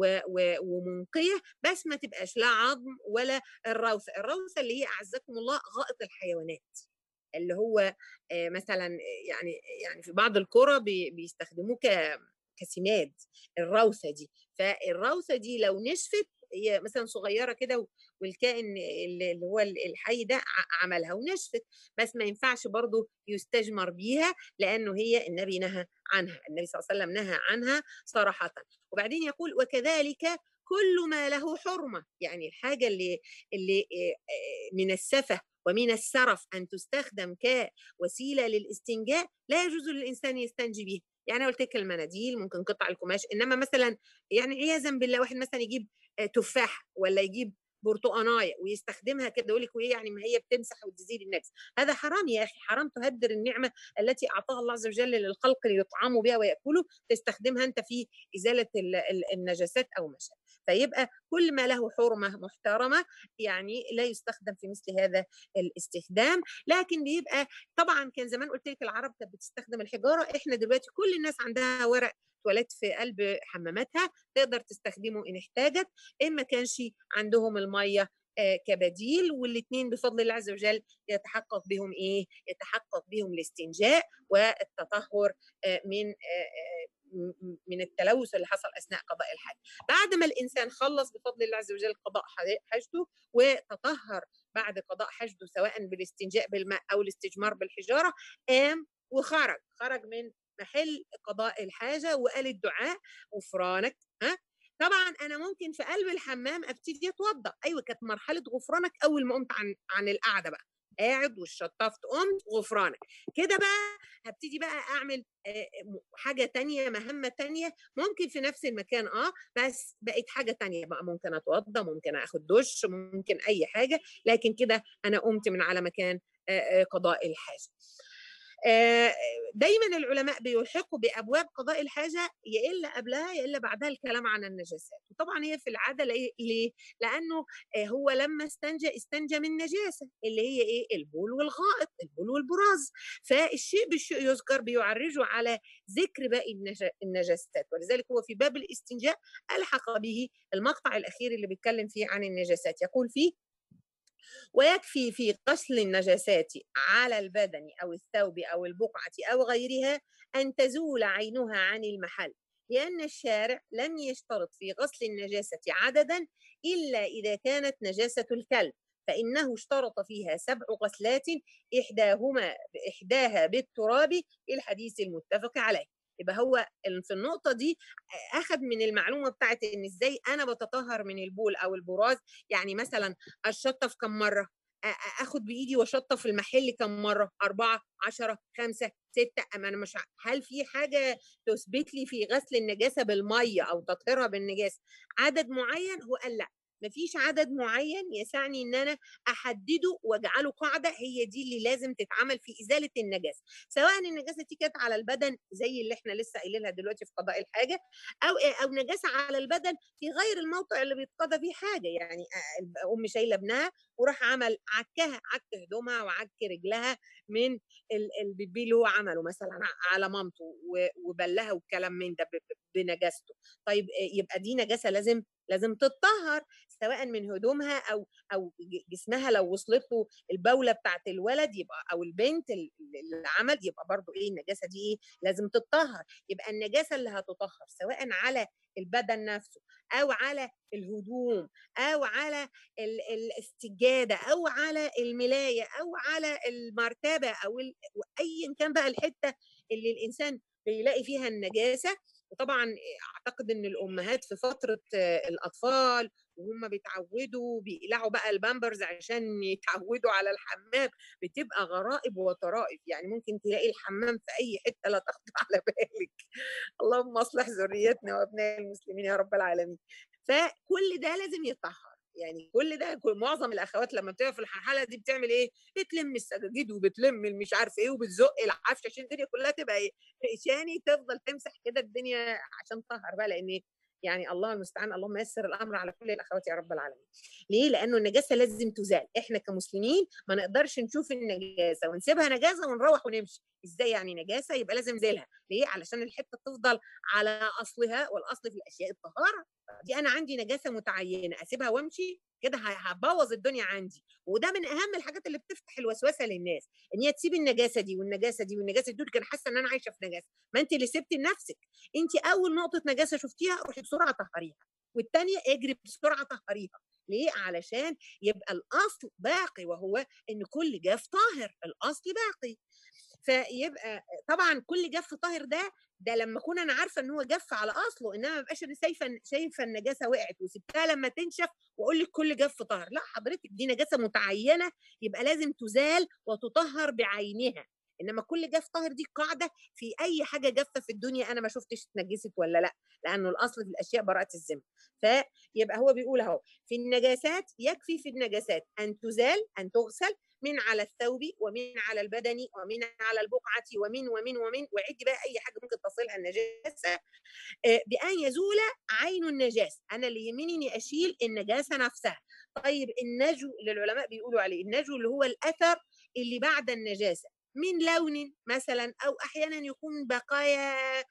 ومنقيه بس ما تبقاش لا عظم ولا الروثه الروثه اللي هي اعزكم الله غائط الحيوانات اللي هو مثلا يعني يعني في بعض القرى بيستخدموه كسماد الروثه دي فالروثه دي لو نشفت هي مثلا صغيره كده والكائن اللي هو الحي ده عملها ونشفت بس ما ينفعش برضه يستجمر بيها لانه هي النبي نهى عنها النبي صلى الله عليه وسلم نهى عنها صراحه وبعدين يقول وكذلك كل ما له حرمه يعني الحاجه اللي اللي من السفه ومن السرف ان تستخدم كوسيله للاستنجاء لا يجوز للانسان يستنجي بها يعني قلت لك المناديل ممكن قطع القماش انما مثلا يعني عياذا بالله واحد مثلا يجيب تفاحه ولا يجيب برتقانايه ويستخدمها كده يقول لك وايه يعني ما هي بتمسح وتزيل النجس هذا حرام يا اخي حرام تهدر النعمه التي اعطاها الله عز وجل للخلق ليطعموا بها وياكلوا تستخدمها انت في ازاله النجاسات او ما شابه فيبقى كل ما له حرمه محترمه يعني لا يستخدم في مثل هذا الاستخدام لكن بيبقى طبعا كان زمان قلت لك العرب كانت بتستخدم الحجاره احنا دلوقتي كل الناس عندها ورق تواليت في قلب حماماتها تقدر تستخدمه ان احتاجت ان ما كانش عندهم الميه كبديل والاثنين بفضل الله عز وجل يتحقق بهم ايه؟ يتحقق بهم الاستنجاء والتطهر من من التلوث اللي حصل اثناء قضاء الحج. بعد ما الانسان خلص بفضل الله عز وجل قضاء حاجته وتطهر بعد قضاء حاجته سواء بالاستنجاء بالماء او الاستجمار بالحجاره قام وخرج، خرج من محل قضاء الحاجه وقال الدعاء غفرانك ها طبعا انا ممكن في قلب الحمام ابتدي اتوضا ايوه كانت مرحله غفرانك اول ما قمت عن عن القعده بقى قاعد وشطفت قمت غفرانك كده بقى هبتدي بقى اعمل حاجه تانية مهمه تانية ممكن في نفس المكان اه بس بقت حاجه تانية بقى ممكن اتوضا ممكن اخد دش ممكن اي حاجه لكن كده انا قمت من على مكان قضاء الحاجه دايما العلماء بيلحقوا بابواب قضاء الحاجه يا الا قبلها يا الا بعدها الكلام عن النجاسات وطبعا هي في العاده ليه لانه هو لما استنجى استنجى من نجاسه اللي هي ايه البول والغائط البول والبراز فالشيء بالشيء يذكر بيعرجه على ذكر باقي النجاسات ولذلك هو في باب الاستنجاء الحق به المقطع الاخير اللي بيتكلم فيه عن النجاسات يقول فيه ويكفي في غسل النجاسات على البدن او الثوب او البقعه او غيرها ان تزول عينها عن المحل لان الشارع لم يشترط في غسل النجاسه عددا الا اذا كانت نجاسه الكلب فانه اشترط فيها سبع غسلات احداهما احداها بالتراب الحديث المتفق عليه يبقى هو في النقطة دي أخذ من المعلومة بتاعت إن إزاي أنا بتطهر من البول أو البراز يعني مثلا أشطف كم مرة اخد بايدي واشطف المحل كم مره أربعة عشرة خمسة ستة أما أنا مش هل في حاجة تثبت لي في غسل النجاسة بالمية أو تطهيرها بالنجاسة عدد معين هو قال لا مفيش عدد معين يسعني ان انا احدده واجعله قاعده هي دي اللي لازم تتعمل في ازاله النجاسه سواء النجاسه دي كانت على البدن زي اللي احنا لسه قايلينها دلوقتي في قضاء الحاجه او او نجاسه على البدن في غير الموضع اللي بيتقضى فيه حاجه يعني ام شايله ابنها وراح عمل عكها عك هدومها وعك رجلها من البيبي اللي هو عمله مثلا على مامته وبلها والكلام من ده بنجاسته طيب يبقى دي نجاسه لازم لازم تتطهر سواء من هدومها او او جسمها لو وصلت له البوله بتاعت الولد يبقى او البنت اللي عمل يبقى برضو ايه النجاسه دي ايه لازم تتطهر يبقى النجاسه اللي هتطهر سواء على البدن نفسه او على الهدوم او على السجاده او على الملايه او على المرتبه او ايا كان بقى الحته اللي الانسان بيلاقي فيها النجاسه وطبعا اعتقد ان الامهات في فتره الاطفال وهم بيتعودوا بيقلعوا بقى البامبرز عشان يتعودوا على الحمام بتبقى غرائب وطرائف يعني ممكن تلاقي الحمام في اي حته لا تخطر على بالك اللهم اصلح ذريتنا وابناء المسلمين يا رب العالمين فكل ده لازم يطهر يعني كل ده كل معظم الاخوات لما بتبقى في الحاله دي بتعمل ايه؟ بتلم السجاجيد وبتلم مش عارف ايه وبتزق العفش عشان الدنيا كلها تبقى ايه؟ عشان تفضل تمسح كده الدنيا عشان تطهر بقى لان يعني الله المستعان اللهم يسر الامر على كل الاخوات يا رب العالمين. ليه؟ لانه النجاسه لازم تزال، احنا كمسلمين ما نقدرش نشوف النجاسه ونسيبها نجاسه ونروح ونمشي، ازاي يعني نجاسه يبقى لازم نزيلها، ليه؟ علشان الحته تفضل على اصلها والاصل في الاشياء الطهاره، دي انا عندي نجاسه متعينه اسيبها وامشي كده هبوظ الدنيا عندي وده من اهم الحاجات اللي بتفتح الوسوسه للناس ان هي تسيب النجاسه دي والنجاسه دي والنجاسه دي كان حاسه ان انا عايشه في نجاسه ما انت اللي سبتي لنفسك انت اول نقطه نجاسه شفتيها روحي بسرعه طهريها والثانيه اجري بسرعه طهريها ليه؟ علشان يبقى الاصل باقي وهو ان كل جاف طاهر الاصل باقي فيبقى طبعا كل جف طاهر ده ده لما اكون انا عارفه ان هو جف على اصله انما ما بقاش انا شايفه شايفه النجاسه وقعت وسبتها لما تنشف واقول لك كل جف طاهر لا حضرتك دي نجاسه متعينه يبقى لازم تزال وتطهر بعينها انما كل جف طاهر دي قاعده في اي حاجه جافه في الدنيا انا ما شفتش اتنجست ولا لا لانه الاصل في الاشياء براءه الذمه فيبقى هو بيقول اهو في النجاسات يكفي في النجاسات ان تزال ان تغسل من على الثوب ومن على البدن ومن على البقعة ومن ومن ومن وعد بقى أي حاجة ممكن تصلها النجاسة بأن يزول عين النجاسة أنا اللي يهمني إني أشيل النجاسة نفسها طيب النجو اللي العلماء بيقولوا عليه النجو اللي هو الأثر اللي بعد النجاسة من لون مثلا او احيانا يكون بقايا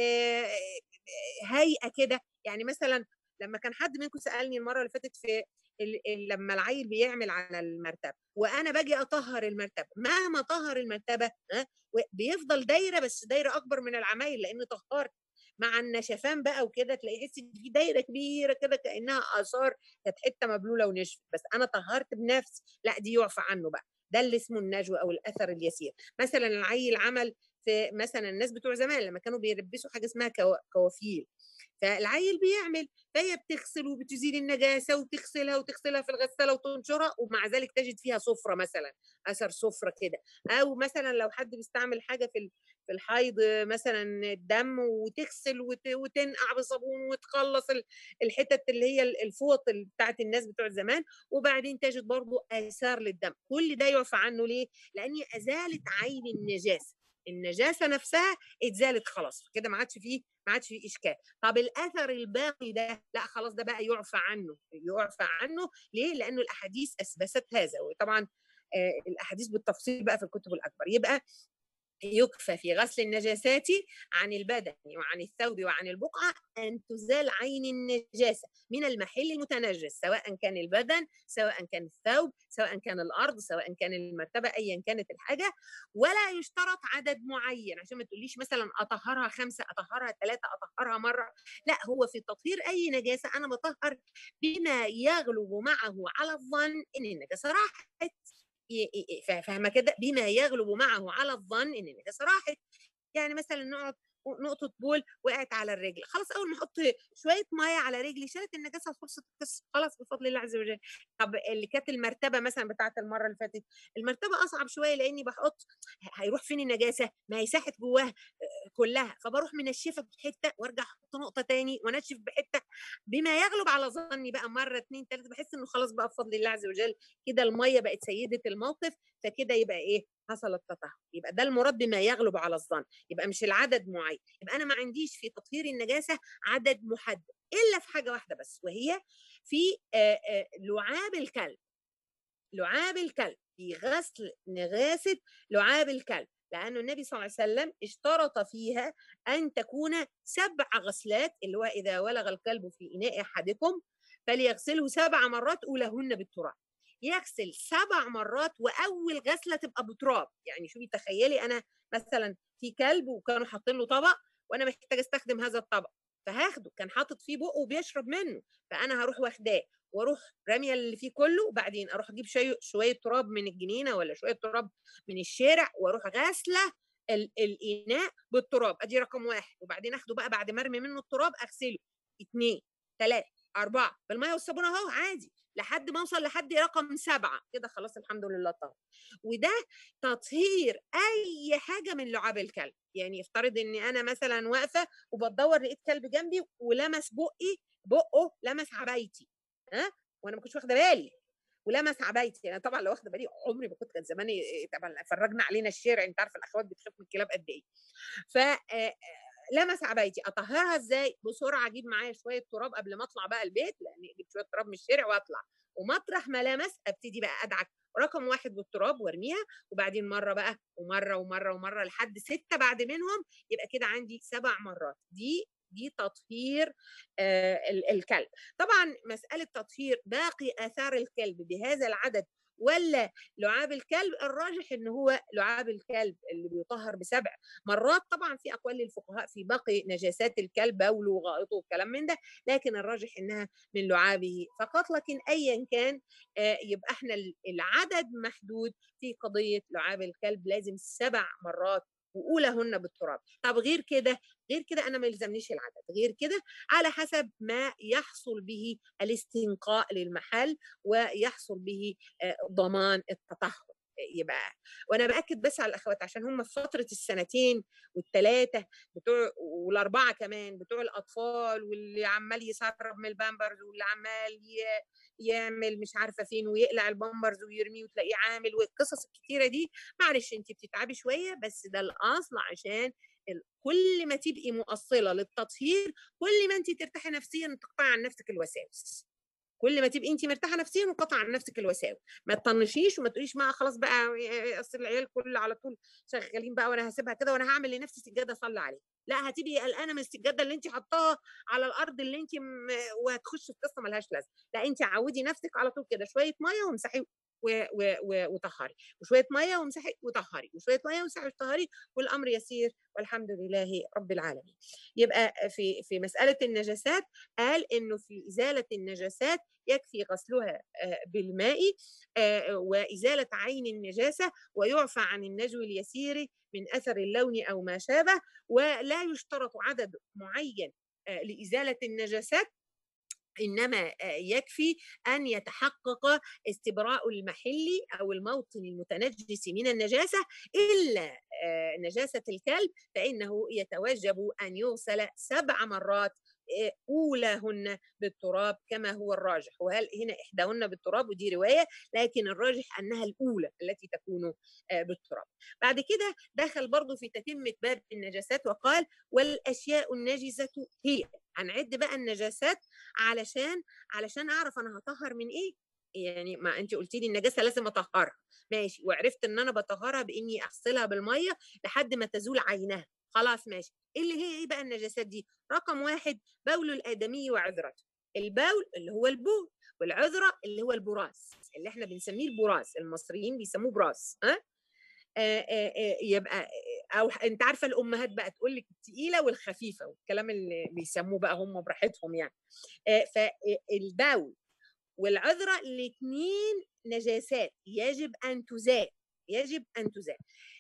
هيئه كده يعني مثلا لما كان حد منكم سالني المره اللي فاتت في لما العيل بيعمل على المرتبه وانا باجي اطهر المرتبه مهما طهر المرتبه بيفضل دايره بس دايره اكبر من العمايل لانه طهرت مع النشفان بقى وكده تلاقي تحس في دايره كبيره كده كانها اثار كانت حته مبلوله ونشفت بس انا طهرت بنفسي لا دي يعفى عنه بقى ده اللي اسمه النجوى او الاثر اليسير مثلا العيل عمل في مثلا الناس بتوع زمان لما كانوا بيلبسوا حاجه اسمها كوافيل فالعيل بيعمل فهي بتغسل وبتزيل النجاسه وتغسلها وتغسلها في الغساله وتنشرها ومع ذلك تجد فيها صفره مثلا اثر صفره كده او مثلا لو حد بيستعمل حاجه في في الحيض مثلا الدم وتغسل وتنقع بصابون وتخلص الحتت اللي هي الفوط بتاعت الناس بتوع زمان وبعدين تجد برضه اثار للدم كل ده يعفى عنه ليه؟ لان ازالت عين النجاسه النجاسه نفسها اتزالت خلاص كده ما عادش فيه ما عادش فيه اشكال طب الاثر الباقي ده لا خلاص ده بقى يعفى عنه يعفى عنه ليه لانه الاحاديث اثبتت هذا وطبعا آه الاحاديث بالتفصيل بقى في الكتب الاكبر يبقى يكفى في غسل النجاسات عن البدن وعن الثوب وعن البقعة أن تزال عين النجاسة من المحل المتنجس سواء كان البدن سواء كان الثوب سواء كان الأرض سواء كان المرتبة أيا كانت الحاجة ولا يشترط عدد معين عشان ما تقوليش مثلا أطهرها خمسة أطهرها ثلاثة أطهرها مرة لا هو في تطهير أي نجاسة أنا بطهر بما يغلب معه على الظن إن النجاسة راحت فاهمه كده بما يغلب معه على الظن ان النجاسه راحت يعني مثلا نقعد نقطة بول وقعت على الرجل خلاص أول ما أحط شوية مية على رجلي شالت النجاسة وخلصت القصة خلاص بفضل الله عز وجل طب اللي كانت المرتبة مثلا بتاعت المرة اللي فاتت المرتبة أصعب شوية لأني بحط هيروح فين النجاسة ما هي ساحت جواها كلها فبروح منشفة بحتة وارجع احط نقطة تاني وانشف بحتة بما يغلب على ظني بقى مرة اتنين تلاتة بحس انه خلاص بقى بفضل الله عز وجل كده المية بقت سيدة الموقف فكده يبقى ايه حصل التطهر يبقى ده المراد بما يغلب على الظن يبقى مش العدد معين يبقى انا ما عنديش في تطهير النجاسه عدد محدد الا في حاجه واحده بس وهي في لعاب الكلب لعاب الكلب في غسل نغاسه لعاب الكلب لأن النبي صلى الله عليه وسلم اشترط فيها أن تكون سبع غسلات اللي هو إذا ولغ الكلب في إناء أحدكم فليغسله سبع مرات أولهن بالتراب يغسل سبع مرات واول غسله تبقى بتراب يعني شوفي تخيلي انا مثلا في كلب وكانوا حاطين له طبق وانا محتاج استخدم هذا الطبق فهاخده كان حاطط فيه بقه وبيشرب منه فانا هروح واخداه واروح راميه اللي فيه كله وبعدين اروح اجيب شويه شويه تراب من الجنينه ولا شويه تراب من الشارع واروح غاسله الاناء بالتراب ادي رقم واحد وبعدين اخده بقى بعد ما ارمي منه التراب اغسله اثنين ثلاثه اربعه بالميه والصابون اهو عادي لحد ما اوصل لحد رقم سبعه كده خلاص الحمد لله طهر وده تطهير اي حاجه من لعاب الكلب يعني افترض اني انا مثلا واقفه وبدور لقيت كلب جنبي ولمس بقي بقه لمس عبايتي ها وانا ما كنتش واخده بالي ولمس عبايتي انا يعني طبعا لو واخده بالي عمري ما كنت كان زماني طبعا فرجنا علينا الشارع انت عارفه الاخوات بتخاف من الكلاب قد ايه ف لمس عبايتي اطهرها ازاي بسرعه اجيب معايا شويه تراب قبل ما اطلع بقى البيت لان اجيب شويه تراب من الشارع واطلع ومطرح ما لمس ابتدي بقى ادعك رقم واحد بالتراب وارميها وبعدين مره بقى ومره ومره ومره لحد سته بعد منهم يبقى كده عندي سبع مرات دي دي تطهير آه الكلب طبعا مساله تطهير باقي اثار الكلب بهذا العدد ولا لعاب الكلب الراجح ان هو لعاب الكلب اللي بيطهر بسبع مرات طبعا في اقوال للفقهاء في باقي نجاسات الكلب بوله وغائطه والكلام من ده لكن الراجح انها من لعابه فقط لكن ايا كان يبقى احنا العدد محدود في قضيه لعاب الكلب لازم سبع مرات واولهن بالتراب طب غير كده غير كده انا ما يلزمنيش العدد غير كده على حسب ما يحصل به الاستنقاء للمحل ويحصل به ضمان التطهر يبقى وانا باكد بس على الاخوات عشان هم في فتره السنتين والثلاثه بتوع والاربعه كمان بتوع الاطفال واللي عمال يسرب من البامبرز واللي عمال يعمل مش عارفه فين ويقلع البامبرز ويرميه وتلاقيه عامل والقصص الكتيره دي معلش انت بتتعبي شويه بس ده الاصل عشان كل ما تبقي مؤصله للتطهير كل ما انت ترتاحي نفسيا تقطعي عن نفسك الوساوس كل ما تبقي انت مرتاحه نفسيا وقطع عن نفسك الوساوس ما تطنشيش وما تقوليش ما خلاص بقى اصل العيال كل على طول شغالين بقى وانا هسيبها كده وانا هعمل لنفسي سجاده اصلي عليها لا هتبقي قلقانه من السجاده اللي انت حطاها على الارض اللي انت م... وهتخش في قصه ملهاش لازمه لا انت عودي نفسك على طول كده شويه ميه وامسحي وطهري وشويه ميه وامسحي وطهري وشويه ميه وامسحي وطهري والامر يسير والحمد لله رب العالمين يبقى في في مساله النجاسات قال انه في ازاله النجاسات يكفي غسلها بالماء وازاله عين النجاسه ويعفى عن النجو اليسير من اثر اللون او ما شابه ولا يشترط عدد معين لازاله النجاسات انما يكفي ان يتحقق استبراء المحل او الموطن المتنجس من النجاسه الا نجاسه الكلب فانه يتوجب ان يغسل سبع مرات أولاهن بالتراب كما هو الراجح وهل هنا إحداهن بالتراب ودي رواية لكن الراجح أنها الأولى التي تكون بالتراب بعد كده دخل برضو في تتمة باب النجاسات وقال والأشياء النجسة هي هنعد بقى النجاسات علشان علشان أعرف أنا هطهر من إيه يعني ما انت قلتي لي النجاسه لازم اطهرها ماشي وعرفت ان انا بطهرها باني اغسلها بالميه لحد ما تزول عينها خلاص ماشي ايه اللي هي ايه بقى النجاسات دي رقم واحد بول الادمي وعذرته البول اللي هو البول والعذره اللي هو البراس اللي احنا بنسميه البراس المصريين بيسموه براس ها آآ آآ يبقى او انت عارفه الامهات بقى تقول لك الثقيله والخفيفه والكلام اللي بيسموه بقى هم براحتهم يعني فالبول والعذره الاثنين نجاسات يجب ان تزال يجب ان تزال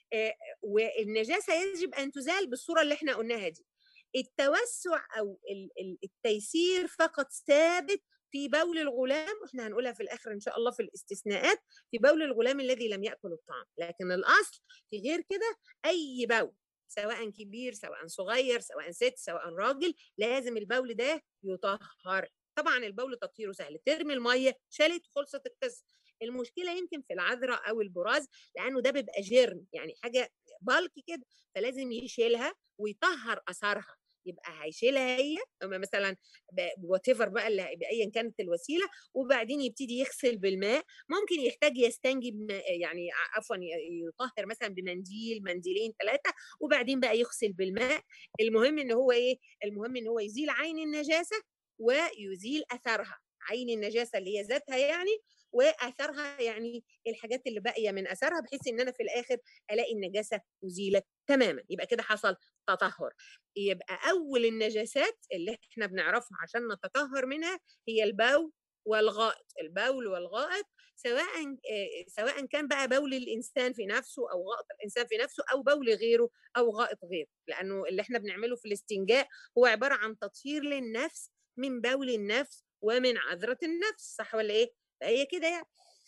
والنجاسه يجب ان تزال بالصوره اللي احنا قلناها دي التوسع او التيسير فقط ثابت في بول الغلام واحنا هنقولها في الاخر ان شاء الله في الاستثناءات في بول الغلام الذي لم ياكل الطعام لكن الاصل في غير كده اي بول سواء كبير سواء صغير سواء ست سواء راجل لازم البول ده يطهر طبعا البول تطهيره سهل ترمي الميه شالت خلصت القصه المشكله يمكن في العذره او البراز لانه ده بيبقى جرم يعني حاجه بالك كده فلازم يشيلها ويطهر اثرها يبقى هيشيلها هي مثلا وات ايفر بقى اللي بايا كانت الوسيله وبعدين يبتدي يغسل بالماء ممكن يحتاج يستنجي يعني عفوا يطهر مثلا بمنديل منديلين ثلاثه وبعدين بقى يغسل بالماء المهم ان هو ايه المهم ان هو يزيل عين النجاسه ويزيل اثرها عين النجاسه اللي هي ذاتها يعني واثرها يعني الحاجات اللي باقيه من اثرها بحيث ان انا في الاخر الاقي النجاسه ازيلت تماما يبقى كده حصل تطهر يبقى اول النجاسات اللي احنا بنعرفها عشان نتطهر منها هي البول والغائط البول والغائط سواء سواء كان بقى بول الانسان في نفسه او غائط الانسان في نفسه او بول غيره او غائط غيره لانه اللي احنا بنعمله في الاستنجاء هو عباره عن تطهير للنفس من بول النفس ومن عذره النفس صح ولا ايه فهي كده يعني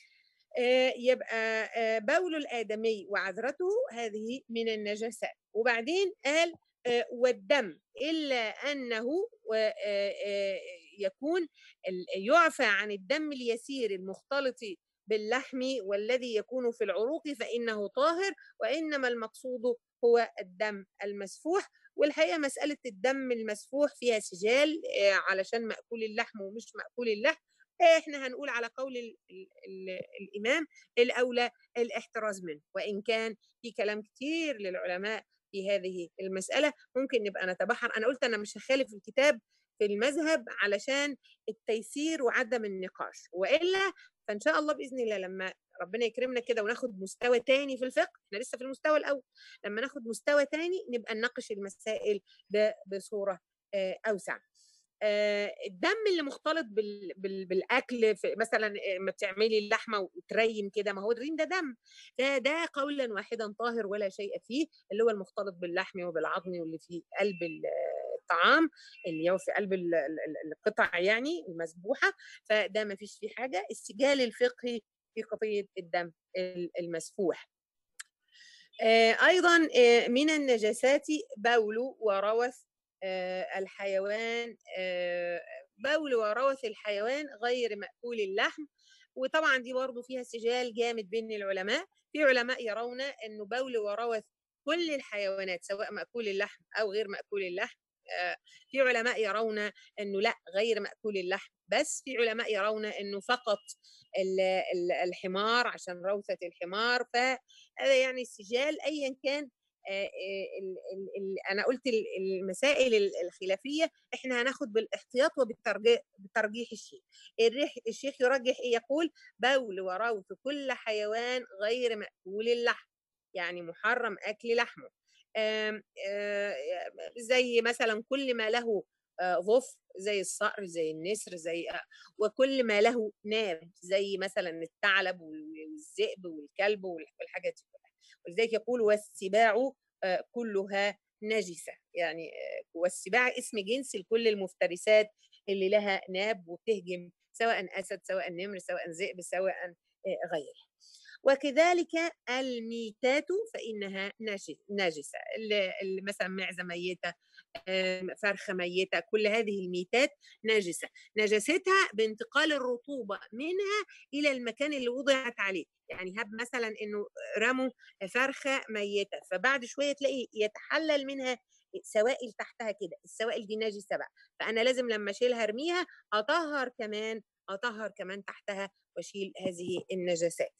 يبقى بول الآدمي وعذرته هذه من النجاسات وبعدين قال والدم إلا أنه يكون يعفى عن الدم اليسير المختلط باللحم والذي يكون في العروق فإنه طاهر وإنما المقصود هو الدم المسفوح والحقيقة مسألة الدم المسفوح فيها سجال علشان مأكول اللحم ومش مأكول اللحم احنا هنقول على قول ال ال ال الامام الاولى الاحتراز منه وان كان في كلام كتير للعلماء في هذه المساله ممكن نبقى نتبحر انا قلت انا مش هخالف الكتاب في المذهب علشان التيسير وعدم النقاش والا فان شاء الله باذن الله لما ربنا يكرمنا كده وناخد مستوى تاني في الفقه احنا لسه في المستوى الاول لما ناخد مستوى تاني نبقى نناقش المسائل ده بصوره اوسع الدم اللي مختلط بال... بال... بالاكل في مثلا ما بتعملي اللحمه وتريم كده ما هو الريم ده دم فده قولا واحدا طاهر ولا شيء فيه اللي هو المختلط باللحم وبالعظم واللي في قلب الطعام اللي هو في قلب القطع يعني المذبوحه فده ما فيش فيه حاجه السجال الفقهي في قضيه الدم المسفوح ايضا من النجاسات بول وروث الحيوان بول وروث الحيوان غير مأكول اللحم وطبعا دي برضه فيها سجال جامد بين العلماء في علماء يرون انه بول وروث كل الحيوانات سواء مأكول اللحم او غير مأكول اللحم في علماء يرون انه لا غير مأكول اللحم بس في علماء يرون انه فقط الحمار عشان روثة الحمار فهذا يعني السجال ايا كان ال ال ال انا قلت المسائل الخلافيه احنا هناخد بالاحتياط وبالترجيح بترجيح الشيخ الشيخ يرجح ايه يقول بول وروث كل حيوان غير مأكول اللحم يعني محرم اكل لحمه آم آم زي مثلا كل ما له ظفر زي الصقر زي النسر زي وكل ما له ناب زي مثلا الثعلب والذئب والكلب والحاجات دي كلها ولذلك يقول والسباع كلها نجسة يعني والسباع اسم جنس لكل المفترسات اللي لها ناب وبتهجم سواء أسد سواء نمر سواء ذئب سواء غيره وكذلك الميتات فإنها نجسة اللي مثلا معزة ميتة فرخة ميتة كل هذه الميتات نجسة نجستها بانتقال الرطوبة منها إلى المكان اللي وضعت عليه يعني هب مثلا انه رموا فرخه ميته فبعد شويه تلاقي يتحلل منها سوائل تحتها كده السوائل دي نجسه بقى فانا لازم لما اشيلها ارميها اطهر كمان اطهر كمان تحتها واشيل هذه النجاسات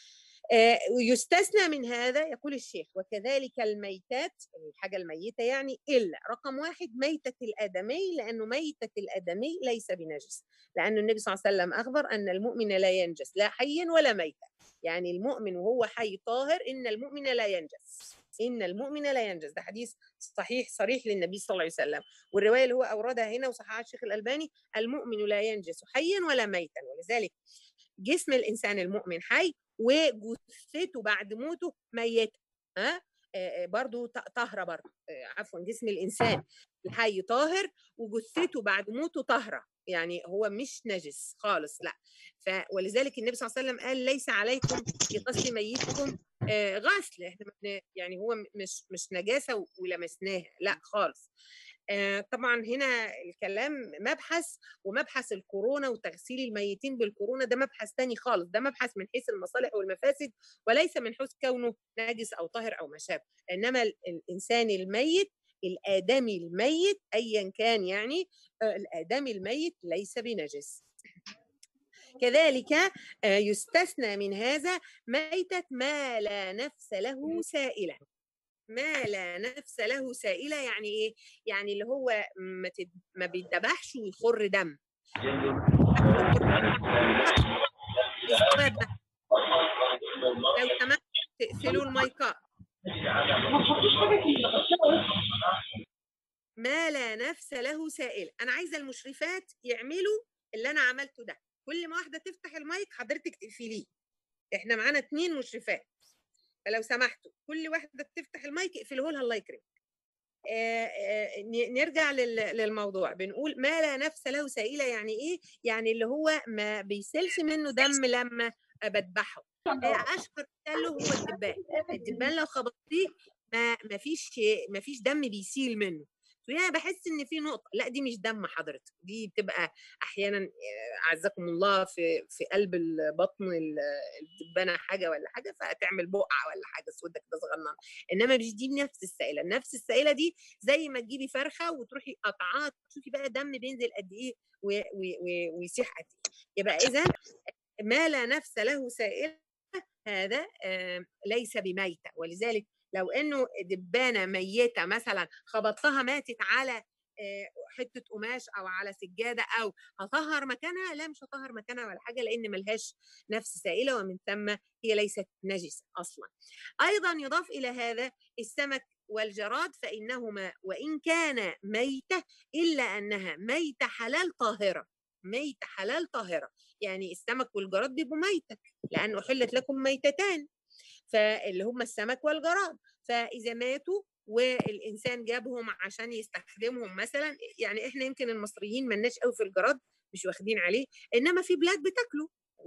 ويستثنى من هذا يقول الشيخ وكذلك الميتات الحاجة الميتة يعني إلا رقم واحد ميتة الآدمي لأنه ميتة الآدمي ليس بنجس لأن النبي صلى الله عليه وسلم أخبر أن المؤمن لا ينجس لا حيا ولا ميتا يعني المؤمن وهو حي طاهر إن المؤمن لا ينجس إن المؤمن لا ينجس ده حديث صحيح صريح للنبي صلى الله عليه وسلم والرواية اللي هو أوردها هنا وصححها الشيخ الألباني المؤمن لا ينجس حيا ولا ميتا ولذلك جسم الإنسان المؤمن حي وجثته بعد موته ميته ها برضو طاهره برضو عفوا جسم الانسان الحي طاهر وجثته بعد موته طاهره يعني هو مش نجس خالص لا ف ولذلك النبي صلى الله عليه وسلم قال ليس عليكم في غسل ميتكم غسل احنا يعني هو مش مش نجاسه ولمسناها لا خالص طبعا هنا الكلام مبحث ومبحث الكورونا وتغسيل الميتين بالكورونا ده مبحث تاني خالص ده مبحث من حيث المصالح والمفاسد وليس من حيث كونه ناجس او طاهر او ما شابه انما الانسان الميت الادمي الميت ايا كان يعني الادمي الميت ليس بنجس كذلك يستثنى من هذا ميتة ما لا نفس له سائلة ما لا نفس له سائلة يعني إيه؟ يعني اللي هو ما, تد... ما بيتذبحش ويخر دم لو سمحت تقفلوا المايكات ما لا نفس له سائل أنا عايزة المشرفات يعملوا اللي أنا عملته ده كل ما واحده تفتح المايك حضرتك تقفليه احنا معانا اتنين مشرفات فلو سمحتوا كل واحده تفتح المايك اقفله لها الله يكرمك آه، آه، نرجع للموضوع بنقول ما لا نفس له سائله يعني ايه يعني اللي هو ما بيسيلش منه دم لما بذبحه آه، اشهر مثال له هو الدبان الدبان لو خبطتيه ما ما فيش ما فيش دم بيسيل منه يعني بحس ان في نقطه لا دي مش دم حضرتك دي بتبقى احيانا اعزكم الله في في قلب البطن الدبانه حاجه ولا حاجه فتعمل بقعه ولا حاجه سوده كده صغننه انما مش دي نفس السائله نفس السائله دي زي ما تجيبي فرخه وتروحي قطعات تشوفي بقى دم بينزل قد ايه ويسيح قد ايه يبقى اذا ما لا نفس له سائله هذا ليس بميته ولذلك لو انه دبانه ميته مثلا خبطتها ماتت على حته قماش او على سجاده او هطهر مكانها لا مش هطهر مكانها ولا حاجه لان ملهاش نفس سائله ومن ثم هي ليست نجسه اصلا. ايضا يضاف الى هذا السمك والجراد فانهما وان كان ميته الا انها ميته حلال طاهره. ميته حلال طاهره يعني السمك والجراد بيبقوا ميته لانه احلت لكم ميتتان فاللي هم السمك والجراد فاذا ماتوا والانسان جابهم عشان يستخدمهم مثلا يعني احنا يمكن المصريين ملناش قوي في الجراد مش واخدين عليه انما في بلاد بتاكله و,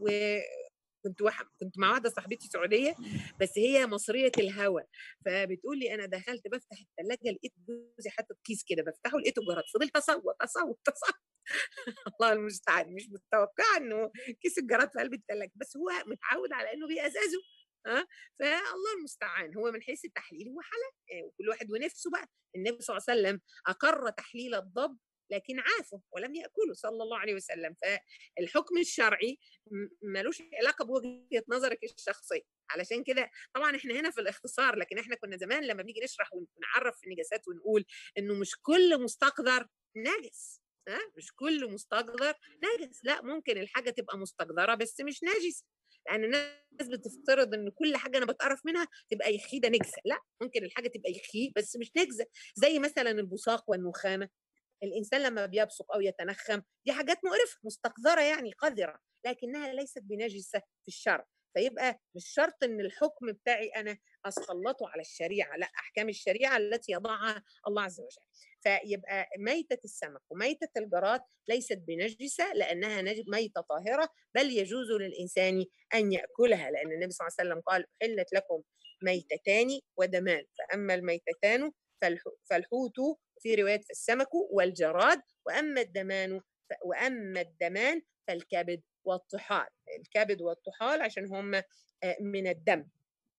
و كنت وح... كنت مع واحده صاحبتي سعوديه بس هي مصريه الهوى فبتقول لي انا دخلت بفتح الثلاجه لقيت جوزي حاطط كيس كده بفتحه لقيته جراد فضلت اصوت اصوت اصوت الله المستعان مش متوقعه انه كيس الجراد في قلب الثلاجه بس هو متعود على انه بيأزازه ها فالله المستعان هو من حيث التحليل هو حلال وكل واحد ونفسه بقى النبي صلى الله عليه وسلم اقر تحليل الضب لكن عافه ولم ياكله صلى الله عليه وسلم فالحكم الشرعي ملوش علاقه بوجهه نظرك الشخصيه علشان كده طبعا احنا هنا في الاختصار لكن احنا كنا زمان لما بنيجي نشرح ونعرف النجاسات ونقول انه مش كل مستقذر نجس ها مش كل مستقذر نجس لا ممكن الحاجه تبقى مستقذره بس مش نجسه لان الناس بتفترض ان كل حاجه انا بتقرف منها تبقى يخيده نجسه لا ممكن الحاجه تبقى يخي بس مش نجسه زي مثلا البصاق والنخامه الانسان لما بيبصق او يتنخم دي حاجات مقرفه مستقذره يعني قذره لكنها ليست بنجسه في الشرع فيبقى مش شرط ان الحكم بتاعي انا اسلطه على الشريعه لا احكام الشريعه التي يضعها الله عز وجل فيبقى ميتة السمك وميتة الجراد ليست بنجسة لأنها ميتة طاهرة بل يجوز للإنسان أن يأكلها لأن النبي صلى الله عليه وسلم قال حلت لكم ميتتان ودمان فأما الميتتان فالحوت في رواية السمك والجراد وأما الدمان وأما الدمان فالكبد والطحال الكبد والطحال عشان هم من الدم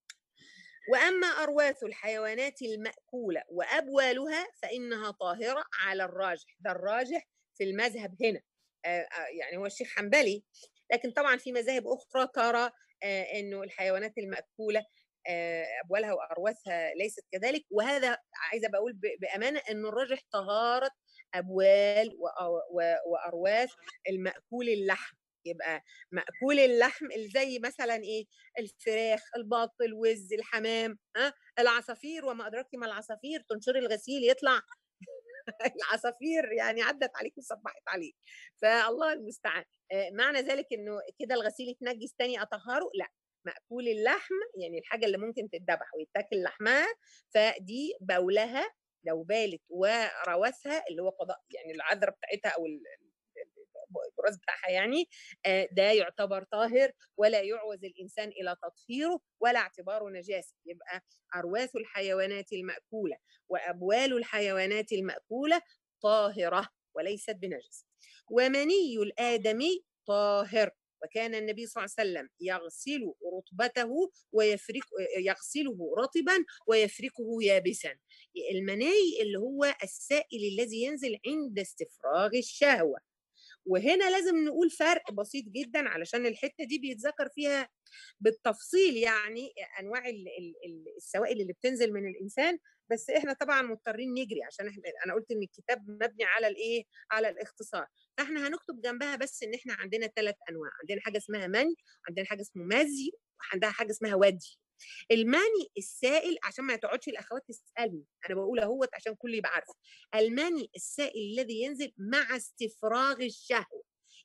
واما ارواث الحيوانات الماكوله وابوالها فانها طاهره على الراجح ده الراجح في المذهب هنا يعني هو الشيخ حنبلي لكن طبعا في مذاهب اخرى ترى انه الحيوانات الماكوله ابوالها وارواثها ليست كذلك وهذا عايزه بقول بامانه انه الراجح طهاره ابوال وارواث الماكول اللحم يبقى مأكول اللحم زي مثلا ايه الفراخ البط الوز الحمام ها العصافير وما ادراك ما العصافير تنشر الغسيل يطلع العصافير يعني عدت عليك وصبحت عليك فالله المستعان معنى ذلك انه كده الغسيل يتنجس تاني اطهره لا مأكول اللحم يعني الحاجه اللي ممكن تتذبح ويتاكل لحمها فدي بولها لو بالت وروثها اللي هو قضاء يعني العذره بتاعتها او البراز بتاعها يعني ده يعتبر طاهر ولا يعوز الانسان الى تطهيره ولا اعتباره نجاسه يبقى ارواث الحيوانات الماكوله وابوال الحيوانات الماكوله طاهره وليست بنجس ومني الادمي طاهر وكان النبي صلى الله عليه وسلم يغسل رطبته ويفرك يغسله رطبا ويفركه يابسا المني اللي هو السائل الذي ينزل عند استفراغ الشهوه وهنا لازم نقول فرق بسيط جدا علشان الحته دي بيتذكر فيها بالتفصيل يعني انواع السوائل اللي بتنزل من الانسان بس احنا طبعا مضطرين نجري عشان احنا انا قلت ان الكتاب مبني على الايه على الاختصار فاحنا هنكتب جنبها بس ان احنا عندنا ثلاث انواع عندنا حاجه اسمها مني عندنا حاجه اسمه مزي وعندها حاجه اسمها ودي الماني السائل عشان ما تقعدش الاخوات تسالني انا بقول اهوت عشان كل يبقى عارف الماني السائل الذي ينزل مع استفراغ الشهوه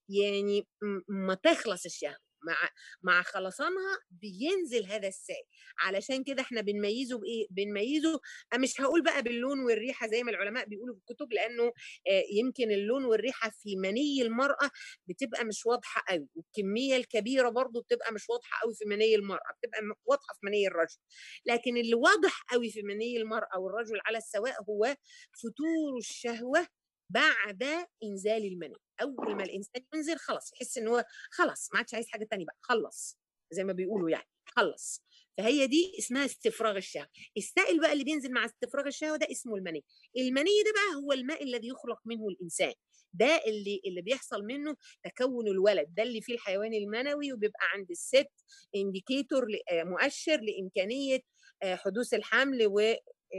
يعني ما تخلص الشهوه مع مع خلصانها بينزل هذا السائل علشان كده احنا بنميزه بايه بنميزه مش هقول بقى باللون والريحه زي ما العلماء بيقولوا في الكتب لانه يمكن اللون والريحه في مني المراه بتبقى مش واضحه قوي والكميه الكبيره برضو بتبقى مش واضحه قوي في مني المراه بتبقى واضحه في مني الرجل لكن اللي واضح قوي في مني المراه والرجل على السواء هو فتور الشهوه بعد انزال المني اول ما الانسان ينزل خلاص يحس ان هو خلاص ما عادش عايز حاجه تانية بقى خلص زي ما بيقولوا يعني خلص فهي دي اسمها استفراغ الشهوه السائل بقى اللي بينزل مع استفراغ الشهوه ده اسمه المني المني ده بقى هو الماء الذي يخلق منه الانسان ده اللي اللي بيحصل منه تكون الولد ده اللي فيه الحيوان المنوي وبيبقى عند الست انديكيتور مؤشر لامكانيه حدوث الحمل وال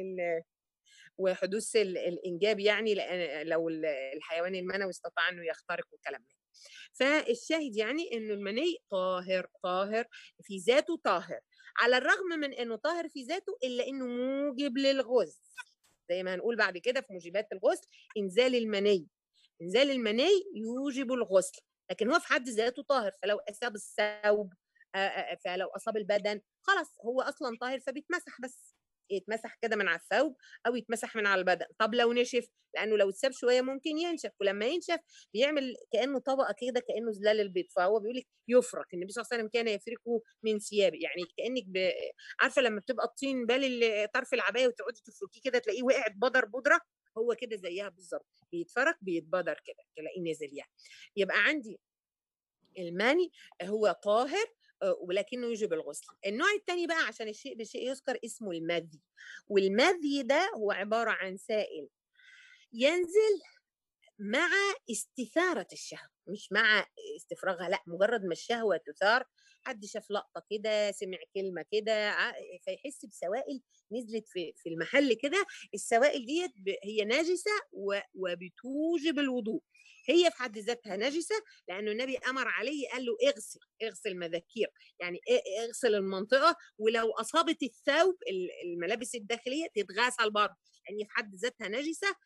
وحدوث الانجاب يعني لو الحيوان المنوي استطاع انه يخترق والكلام ده فالشاهد يعني انه المني طاهر طاهر في ذاته طاهر على الرغم من انه طاهر في ذاته الا انه موجب للغسل زي ما هنقول بعد كده في موجبات الغسل انزال المني انزال المني يوجب الغسل لكن هو في حد ذاته طاهر فلو اصاب الثوب فلو اصاب البدن خلاص هو اصلا طاهر فبيتمسح بس يتمسح كده من على الثوب او يتمسح من على البدن طب لو نشف لانه لو اتساب شويه ممكن ينشف ولما ينشف بيعمل كانه طبقه كده كانه زلال البيض فهو بيقول لك يفرك النبي صلى الله عليه وسلم كان يفركه من ثيابه يعني كانك ب... عارفه لما بتبقى الطين بالي طرف العبايه وتقعدي تفركيه كده تلاقيه وقعت بدر بودره هو كده زيها بالظبط بيتفرك بيتبدر كده تلاقيه نزل يعني يبقى عندي الماني هو طاهر ولكنه يجب الغسل النوع الثاني بقى عشان الشيء بالشيء يذكر اسمه المذي والمذي ده هو عبارة عن سائل ينزل مع استثارة الشهوة مش مع استفراغها لا مجرد ما الشهوة تثار حد شاف لقطة كده سمع كلمة كده فيحس بسوائل نزلت في في المحل كده السوائل ديت هي نجسة وبتوجب الوضوء هي في حد ذاتها نجسة لأنه النبي أمر عليه قال له اغسل اغسل مذاكير يعني اغسل المنطقة ولو أصابت الثوب الملابس الداخلية تتغسل برضه يعني في حد ذاتها نجسة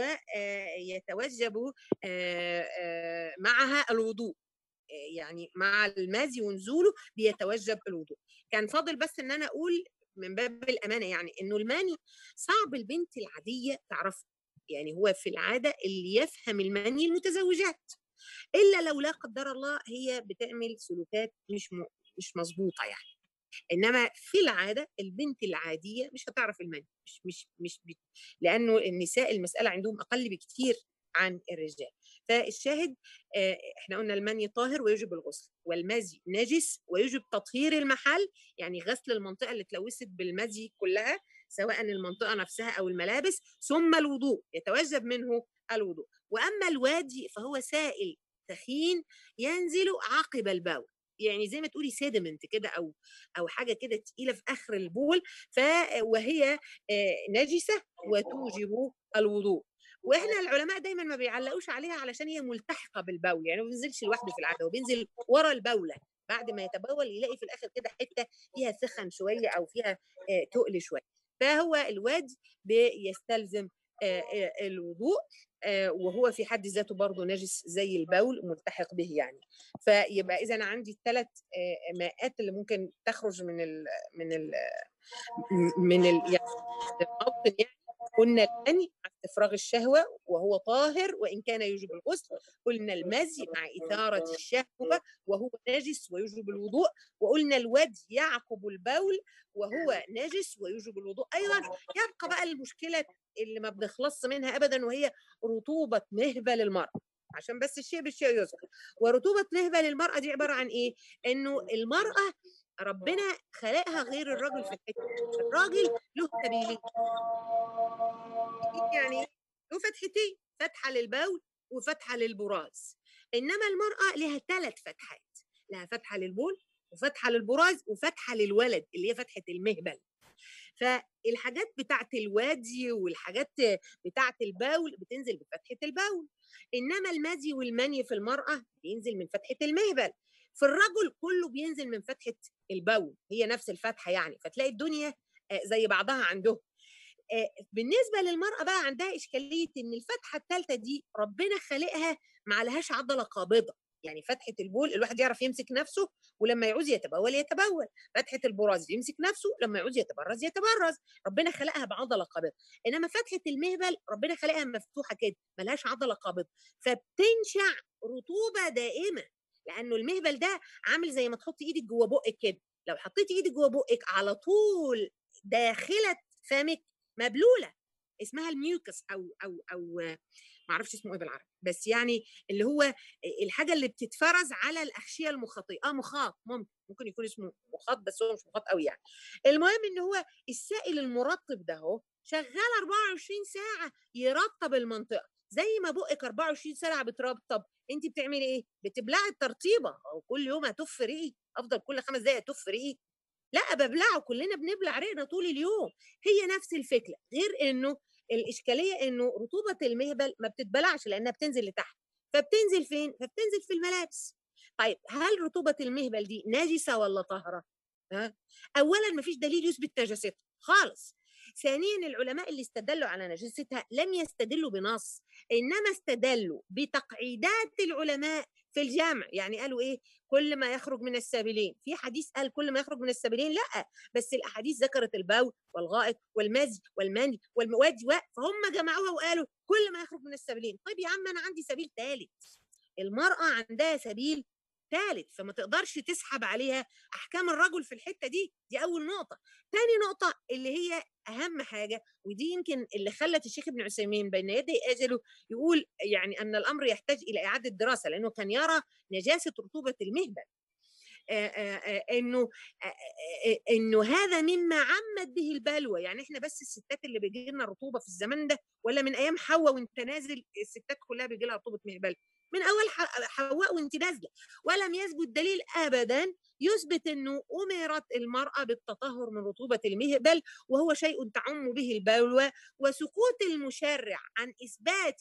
ويتوجب معها الوضوء يعني مع المازي ونزوله بيتوجب الوضوء كان فاضل بس ان انا اقول من باب الامانه يعني انه الماني صعب البنت العاديه تعرفه يعني هو في العاده اللي يفهم الماني المتزوجات الا لو لا قدر الله هي بتعمل سلوكات مش م... مش مظبوطه يعني انما في العاده البنت العاديه مش هتعرف الماني مش مش مش بت... لانه النساء المساله عندهم اقل بكثير عن الرجال فالشاهد احنا قلنا المني طاهر ويجب الغسل والمزي نجس ويجب تطهير المحل يعني غسل المنطقه اللي اتلوثت بالمزي كلها سواء المنطقه نفسها او الملابس ثم الوضوء يتوجب منه الوضوء واما الوادي فهو سائل ثخين ينزل عقب البول يعني زي ما تقولي سيدمنت كده او او حاجه كده تقيله في اخر البول ف وهي نجسه وتوجب الوضوء واحنا العلماء دايما ما بيعلقوش عليها علشان هي ملتحقه بالبول يعني ما بينزلش لوحده في العاده وبينزل ورا البوله بعد ما يتبول يلاقي في الاخر كده حته فيها سخن شويه او فيها تقل شويه فهو الواد بيستلزم الوضوء وهو في حد ذاته برضه نجس زي البول ملتحق به يعني فيبقى اذا عندي الثلاث ماءات اللي ممكن تخرج من ال من ال من ال يعني الموطن يعني قلنا المني مع استفراغ الشهوة وهو طاهر وإن كان يجب الغسل قلنا المزي مع إثارة الشهوة وهو نجس ويجب الوضوء وقلنا الودي يعقب البول وهو نجس ويجب الوضوء أيضا يبقى بقى المشكلة اللي ما بنخلص منها أبدا وهي رطوبة مهبة للمرأة عشان بس الشيء بالشيء يذكر ورطوبة مهبة للمرأة دي عبارة عن إيه؟ إنه المرأة ربنا خلقها غير الراجل في الحته الراجل له سبيلين يعني له فتحتين فتحه للبول وفتحه للبراز انما المراه لها ثلاث فتحات لها فتحه للبول وفتحه للبراز وفتحه للولد اللي هي فتحه المهبل فالحاجات بتاعت الوادي والحاجات بتاعت البول بتنزل بفتحه البول انما المادي والمني في المراه بينزل من فتحه المهبل في الرجل كله بينزل من فتحه البول هي نفس الفتحه يعني فتلاقي الدنيا زي بعضها عندهم بالنسبه للمراه بقى عندها اشكاليه ان الفتحه الثالثه دي ربنا خالقها ما لهاش عضله قابضه يعني فتحه البول الواحد يعرف يمسك نفسه ولما يعوز يتبول يتبول فتحه البراز يمسك نفسه لما يعوز يتبرز يتبرز ربنا خلقها بعضله قابضه انما فتحه المهبل ربنا خلقها مفتوحه كده ملهاش عضله قابضه فبتنشع رطوبه دائمه لانه المهبل ده عامل زي ما تحط ايدك جوه بقك كده لو حطيتي ايدك جوه بقك على طول داخله فمك مبلوله اسمها الميوكس او او او ما اعرفش اسمه ايه بالعربي بس يعني اللي هو الحاجه اللي بتتفرز على الاغشيه المخاطيه اه مخاط ممكن ممكن يكون اسمه مخاط بس هو مش مخاط قوي يعني المهم ان هو السائل المرطب ده اهو شغال 24 ساعه يرطب المنطقه زي ما بقك 24 ساعه بترطب انت بتعملي ايه بتبلعي الترطيبه او كل يوم هتف ريق افضل كل خمس دقائق تف ريق لا ببلعه كلنا بنبلع ريقنا طول اليوم هي نفس الفكره غير انه الاشكاليه انه رطوبه المهبل ما بتتبلعش لانها بتنزل لتحت فبتنزل فين فبتنزل في الملابس طيب هل رطوبه المهبل دي نجسه ولا طاهره ها اولا ما فيش دليل يثبت نجاستها خالص ثانيا العلماء اللي استدلوا على نجاستها لم يستدلوا بنص انما استدلوا بتقعيدات العلماء في الجامع يعني قالوا ايه كل ما يخرج من السبيلين في حديث قال كل ما يخرج من السبيلين لا بس الاحاديث ذكرت البول والغائط والمزي والمني والمواد فهم جمعوها وقالوا كل ما يخرج من السبيلين طيب يا عم انا عندي سبيل ثالث المراه عندها سبيل ثالث فما تقدرش تسحب عليها احكام الرجل في الحته دي دي اول نقطه تاني نقطه اللي هي اهم حاجه ودي يمكن اللي خلت الشيخ ابن عثيمين بين يدي اجله يقول يعني ان الامر يحتاج الى اعاده دراسه لانه كان يرى نجاسه رطوبه المهبل انه انه هذا مما عمت به البلوى يعني احنا بس الستات اللي بيجي لنا رطوبه في الزمن ده ولا من ايام حواء وانت نازل الستات كلها بيجي لها رطوبه مهبل من اول حواء وانت نازله ولم يثبت دليل ابدا يثبت انه امرت المراه بالتطهر من رطوبه المهبل وهو شيء تعم به البلوى وسكوت المشرع عن اثبات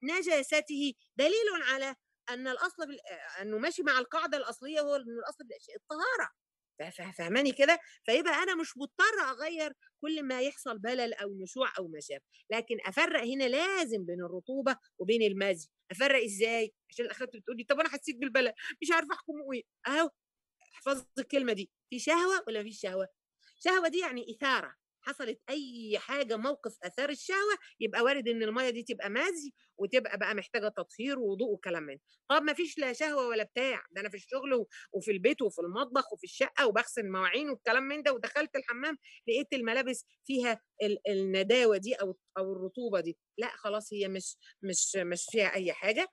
نجاسته دليل على ان الاصل في انه ماشي مع القاعده الاصليه هو ان الاصل في الاشياء الطهاره فاهماني كده فيبقى انا مش مضطره اغير كل ما يحصل بلل او نشوع او ما شابه لكن افرق هنا لازم بين الرطوبه وبين المزي افرق ازاي عشان الاخوات بتقولي طب انا حسيت بالبلل مش عارفه احكم ايه اهو احفظ الكلمه دي في شهوه ولا مفيش شهوه شهوه دي يعني اثاره حصلت اي حاجه موقف اثار الشهوه يبقى وارد ان الميه دي تبقى مزي وتبقى بقى محتاجه تطهير ووضوء وكلام من طب ما فيش لا شهوه ولا بتاع ده انا في الشغل وفي البيت وفي المطبخ وفي الشقه وبغسل مواعين والكلام من ده ودخلت الحمام لقيت الملابس فيها النداوه دي او او الرطوبه دي لا خلاص هي مش مش مش فيها اي حاجه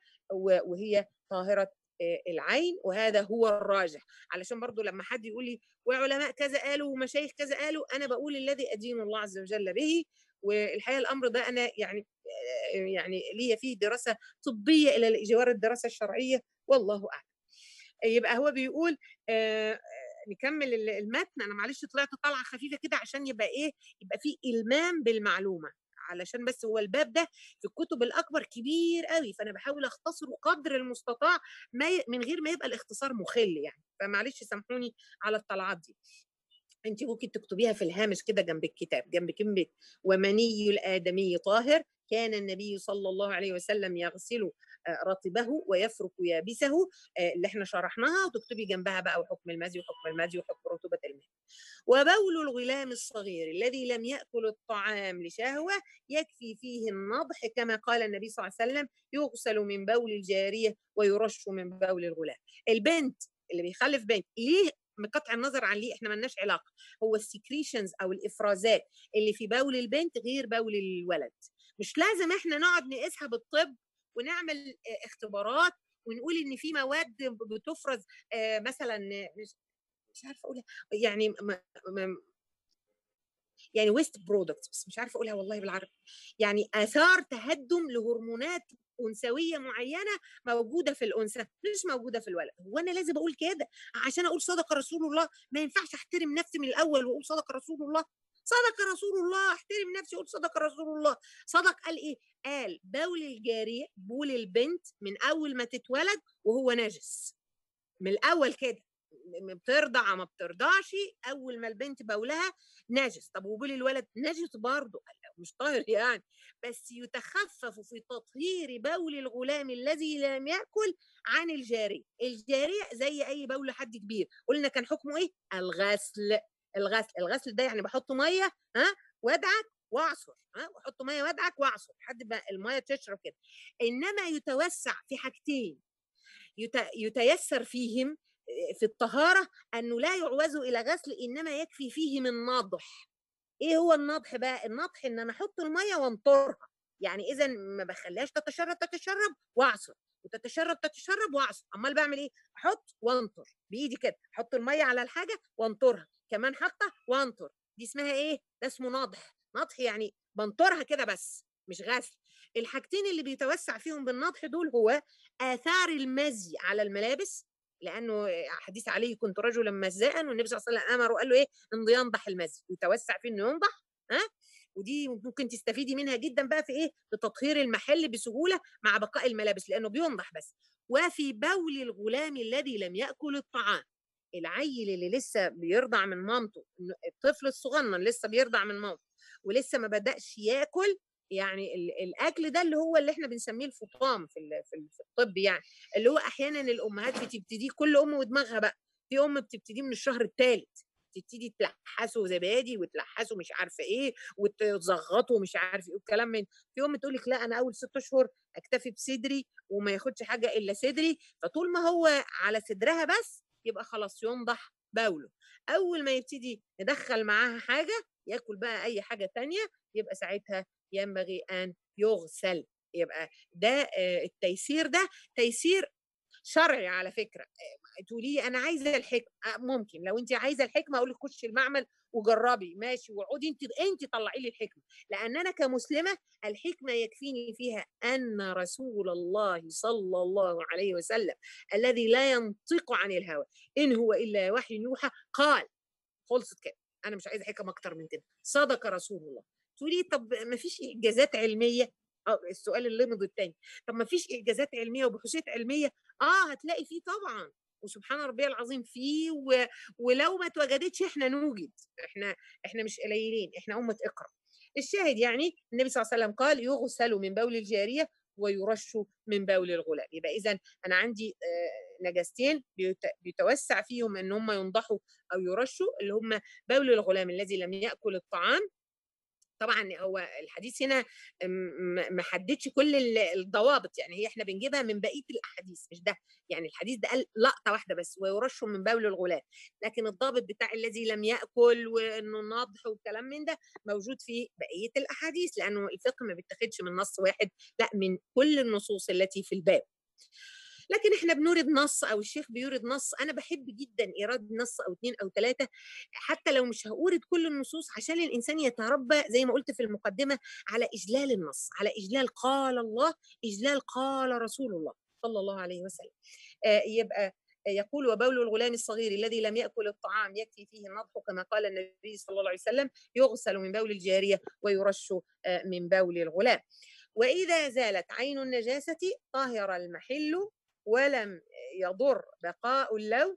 وهي طاهره العين وهذا هو الراجح علشان برضو لما حد يقول لي وعلماء كذا قالوا ومشايخ كذا قالوا انا بقول الذي ادين الله عز وجل به والحقيقه الامر ده انا يعني يعني ليا فيه دراسه طبيه الى جوار الدراسه الشرعيه والله اعلم يبقى هو بيقول آه نكمل المتن انا معلش طلعت طالعه خفيفه كده عشان يبقى ايه يبقى في المام بالمعلومه علشان بس هو الباب ده في الكتب الاكبر كبير قوي فانا بحاول اختصره قدر المستطاع ما ي... من غير ما يبقى الاختصار مخل يعني فمعلش سامحوني على الطلعات دي انت ممكن تكتبيها في الهامش كده جنب الكتاب جنب كلمه ومني الادمي طاهر كان النبي صلى الله عليه وسلم يغسل رطبه ويفرك يابسه اللي احنا شرحناها وتكتبي جنبها بقى وحكم المزي وحكم المزي وحكم رطوبه الماء وبول الغلام الصغير الذي لم ياكل الطعام لشهوه يكفي فيه النضح كما قال النبي صلى الله عليه وسلم يغسل من بول الجاريه ويرش من بول الغلام البنت اللي بيخلف بنت ليه بقطع النظر عن ليه احنا ملناش علاقه هو السكريشنز او الافرازات اللي في بول البنت غير بول الولد مش لازم احنا نقعد نقيسها بالطب ونعمل اختبارات ونقول ان في مواد بتفرز مثلا مش مش عارفه اقولها يعني م م يعني ويست برودكت بس مش عارفه اقولها والله بالعربي يعني اثار تهدم لهرمونات انثويه معينه موجوده في الانثى مش موجوده في الولد هو انا لازم اقول كده عشان اقول صدق رسول الله ما ينفعش احترم نفسي من الاول واقول صدق رسول الله صدق رسول الله احترم نفسي اقول صدق رسول الله صدق قال ايه قال بول الجاريه بول البنت من اول ما تتولد وهو نجس من الاول كده بترضع ما بترضعش اول ما البنت بولها نجس طب وبول الولد نجس برضه مش طاهر يعني بس يتخفف في تطهير بول الغلام الذي لم ياكل عن الجاريه الجاريه زي اي بول حد كبير قلنا كان حكمه ايه الغسل الغسل الغسل ده يعني بحط ميه ها وادعك واعصر ها واحط ميه وادعك واعصر لحد ما الميه تشرب كده انما يتوسع في حاجتين يتيسر فيهم في الطهارة أنه لا يعوز إلى غسل إنما يكفي فيه من نضح إيه هو النضح بقى؟ النضح إن أنا أحط المية وانطرها يعني إذا ما بخليهاش تتشرب تتشرب وأعصر وتتشرب تتشرب واعصر امال بعمل ايه احط وانطر بايدي كده احط الميه على الحاجه وانطرها كمان حاطه وانطر دي اسمها ايه ده اسمه نضح نضح يعني بنطرها كده بس مش غسل الحاجتين اللي بيتوسع فيهم بالنضح دول هو اثار المزي على الملابس لانه حديث عليه كنت رجلا مزاء والنبي صلى الله عليه وسلم امره وقال له ايه ان ينضح المزي يتوسع فيه انه ينضح ها ودي ممكن تستفيدي منها جدا بقى في ايه في تطهير المحل بسهوله مع بقاء الملابس لانه بينضح بس وفي بول الغلام الذي لم ياكل الطعام العيل اللي لسه بيرضع من مامته الطفل الصغنن لسه بيرضع من مامته ولسه ما بداش ياكل يعني الاكل ده اللي هو اللي احنا بنسميه الفطام في في الطب يعني اللي هو احيانا الامهات بتبتدي كل ام ودماغها بقى في ام بتبتدي من الشهر الثالث تبتدي تلحسوا زبادي وتلحسوا مش عارفه ايه وتزغطوا مش عارف ايه والكلام من في ام تقول لك لا انا اول ست اشهر اكتفي بصدري وما ياخدش حاجه الا صدري فطول ما هو على صدرها بس يبقى خلاص ينضح بوله اول ما يبتدي ندخل معاها حاجه ياكل بقى اي حاجه تانية يبقى ساعتها ينبغي ان يغسل يبقى ده التيسير ده تيسير شرعي على فكره تقولي انا عايزه الحكمه ممكن لو انت عايزه الحكمه اقول لك خشي المعمل وجربي ماشي وقعدي انت انت طلعي لي الحكمه لان انا كمسلمه الحكمه يكفيني فيها ان رسول الله صلى الله عليه وسلم الذي لا ينطق عن الهوى ان هو الا وحي يوحى قال خلصت كده انا مش عايزه حكم اكتر من كده صدق رسول الله تقولي طب ما فيش انجازات علميه اه السؤال اللي الثاني طب ما فيش انجازات علميه وبحوثات علميه اه هتلاقي فيه طبعا وسبحان ربي العظيم فيه و... ولو ما اتوجدتش احنا نوجد احنا احنا مش قليلين احنا امه اقرا الشاهد يعني النبي صلى الله عليه وسلم قال يغسل من بول الجاريه ويرش من بول الغلام يبقى اذا انا عندي نجاستين بيتوسع فيهم ان هم ينضحوا او يرشوا اللي هم بول الغلام الذي لم ياكل الطعام طبعا هو الحديث هنا ما حددش كل الضوابط يعني هي احنا بنجيبها من بقيه الاحاديث مش ده يعني الحديث ده قال لقطه واحده بس ويرش من بول الغلام لكن الضابط بتاع الذي لم ياكل وانه نضح والكلام من ده موجود في بقيه الاحاديث لانه الفقه ما بيتاخدش من نص واحد لا من كل النصوص التي في الباب لكن احنا بنورد نص او الشيخ بيورد نص انا بحب جدا ايراد نص او اثنين او ثلاثه حتى لو مش هورد كل النصوص عشان الانسان يتربى زي ما قلت في المقدمه على اجلال النص على اجلال قال الله اجلال قال رسول الله صلى الله عليه وسلم آه يبقى يقول وبول الغلام الصغير الذي لم يأكل الطعام يكفي فيه النضح كما قال النبي صلى الله عليه وسلم يغسل من بول الجارية ويرش من بول الغلام وإذا زالت عين النجاسة طهر المحل ولم يضر بقاء اللون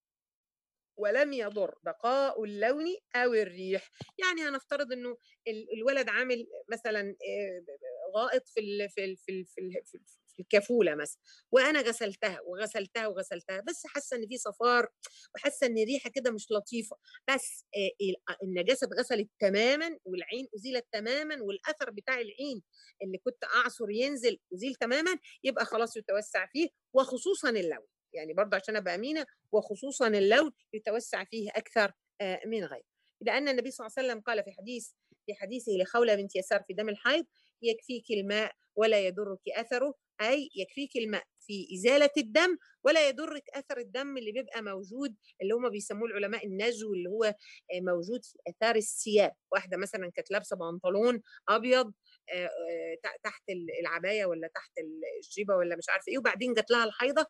ولم يضر بقاء اللون او الريح يعني هنفترض انه الولد عامل مثلا غائط في ال في ال في ال في, ال في الكفوله مثلا وانا غسلتها وغسلتها وغسلتها بس حاسه ان في صفار وحاسه ان ريحه كده مش لطيفه بس النجاسه اتغسلت تماما والعين ازيلت تماما والاثر بتاع العين اللي كنت اعصر ينزل ازيل تماما يبقى خلاص يتوسع فيه وخصوصا اللون يعني برضه عشان ابقى امينه وخصوصا اللون يتوسع فيه اكثر من غيره لان النبي صلى الله عليه وسلم قال في حديث في حديثه لخوله بنت يسار في دم الحيض يكفيك الماء ولا يضرك اثره اي يكفيك الماء في ازاله الدم ولا يضرك اثر الدم اللي بيبقى موجود اللي هم بيسموه العلماء النزو اللي هو موجود في اثار الثياب واحده مثلا كانت لابسه بنطلون ابيض تحت العبايه ولا تحت الجيبه ولا مش عارفه ايه وبعدين جات لها الحيضه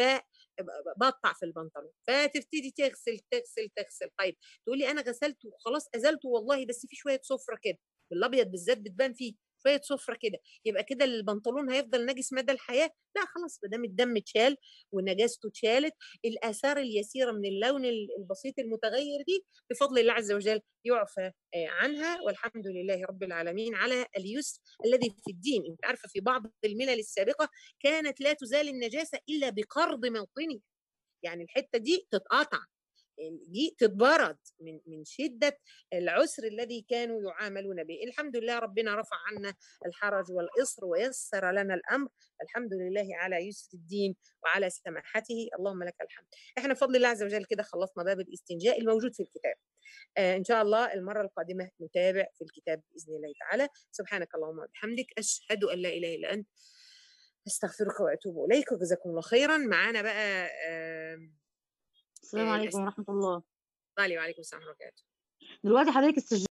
فبقطع في البنطلون فتبتدي تغسل تغسل تغسل طيب تقول لي انا غسلته وخلاص ازلته والله بس في شويه صفره كده الابيض بالذات بتبان فيه شويه صفرة كده يبقى كده البنطلون هيفضل نجس مدى الحياه لا خلاص ما دام الدم اتشال ونجاسته اتشالت الاثار اليسيره من اللون البسيط المتغير دي بفضل الله عز وجل يعفى عنها والحمد لله رب العالمين على اليسر الذي في الدين انت عارفه في بعض الملل السابقه كانت لا تزال النجاسه الا بقرض موطنها يعني الحته دي تتقطع دي تتبرد من من شده العسر الذي كانوا يعاملون به، الحمد لله ربنا رفع عنا الحرج والاصر ويسر لنا الامر، الحمد لله على يسر الدين وعلى سماحته، اللهم لك الحمد. احنا بفضل الله عز وجل كده خلصنا باب الاستنجاء الموجود في الكتاب. آه ان شاء الله المره القادمه نتابع في الكتاب باذن الله تعالى، سبحانك اللهم وبحمدك اشهد ان لا اله الا انت استغفرك واتوب اليك وجزاكم الله خيرا معانا بقى آه السلام عليكم ورحمة الله وعليكم السلام ورحمه الله وبركاته دلوقتي حضرتك السجل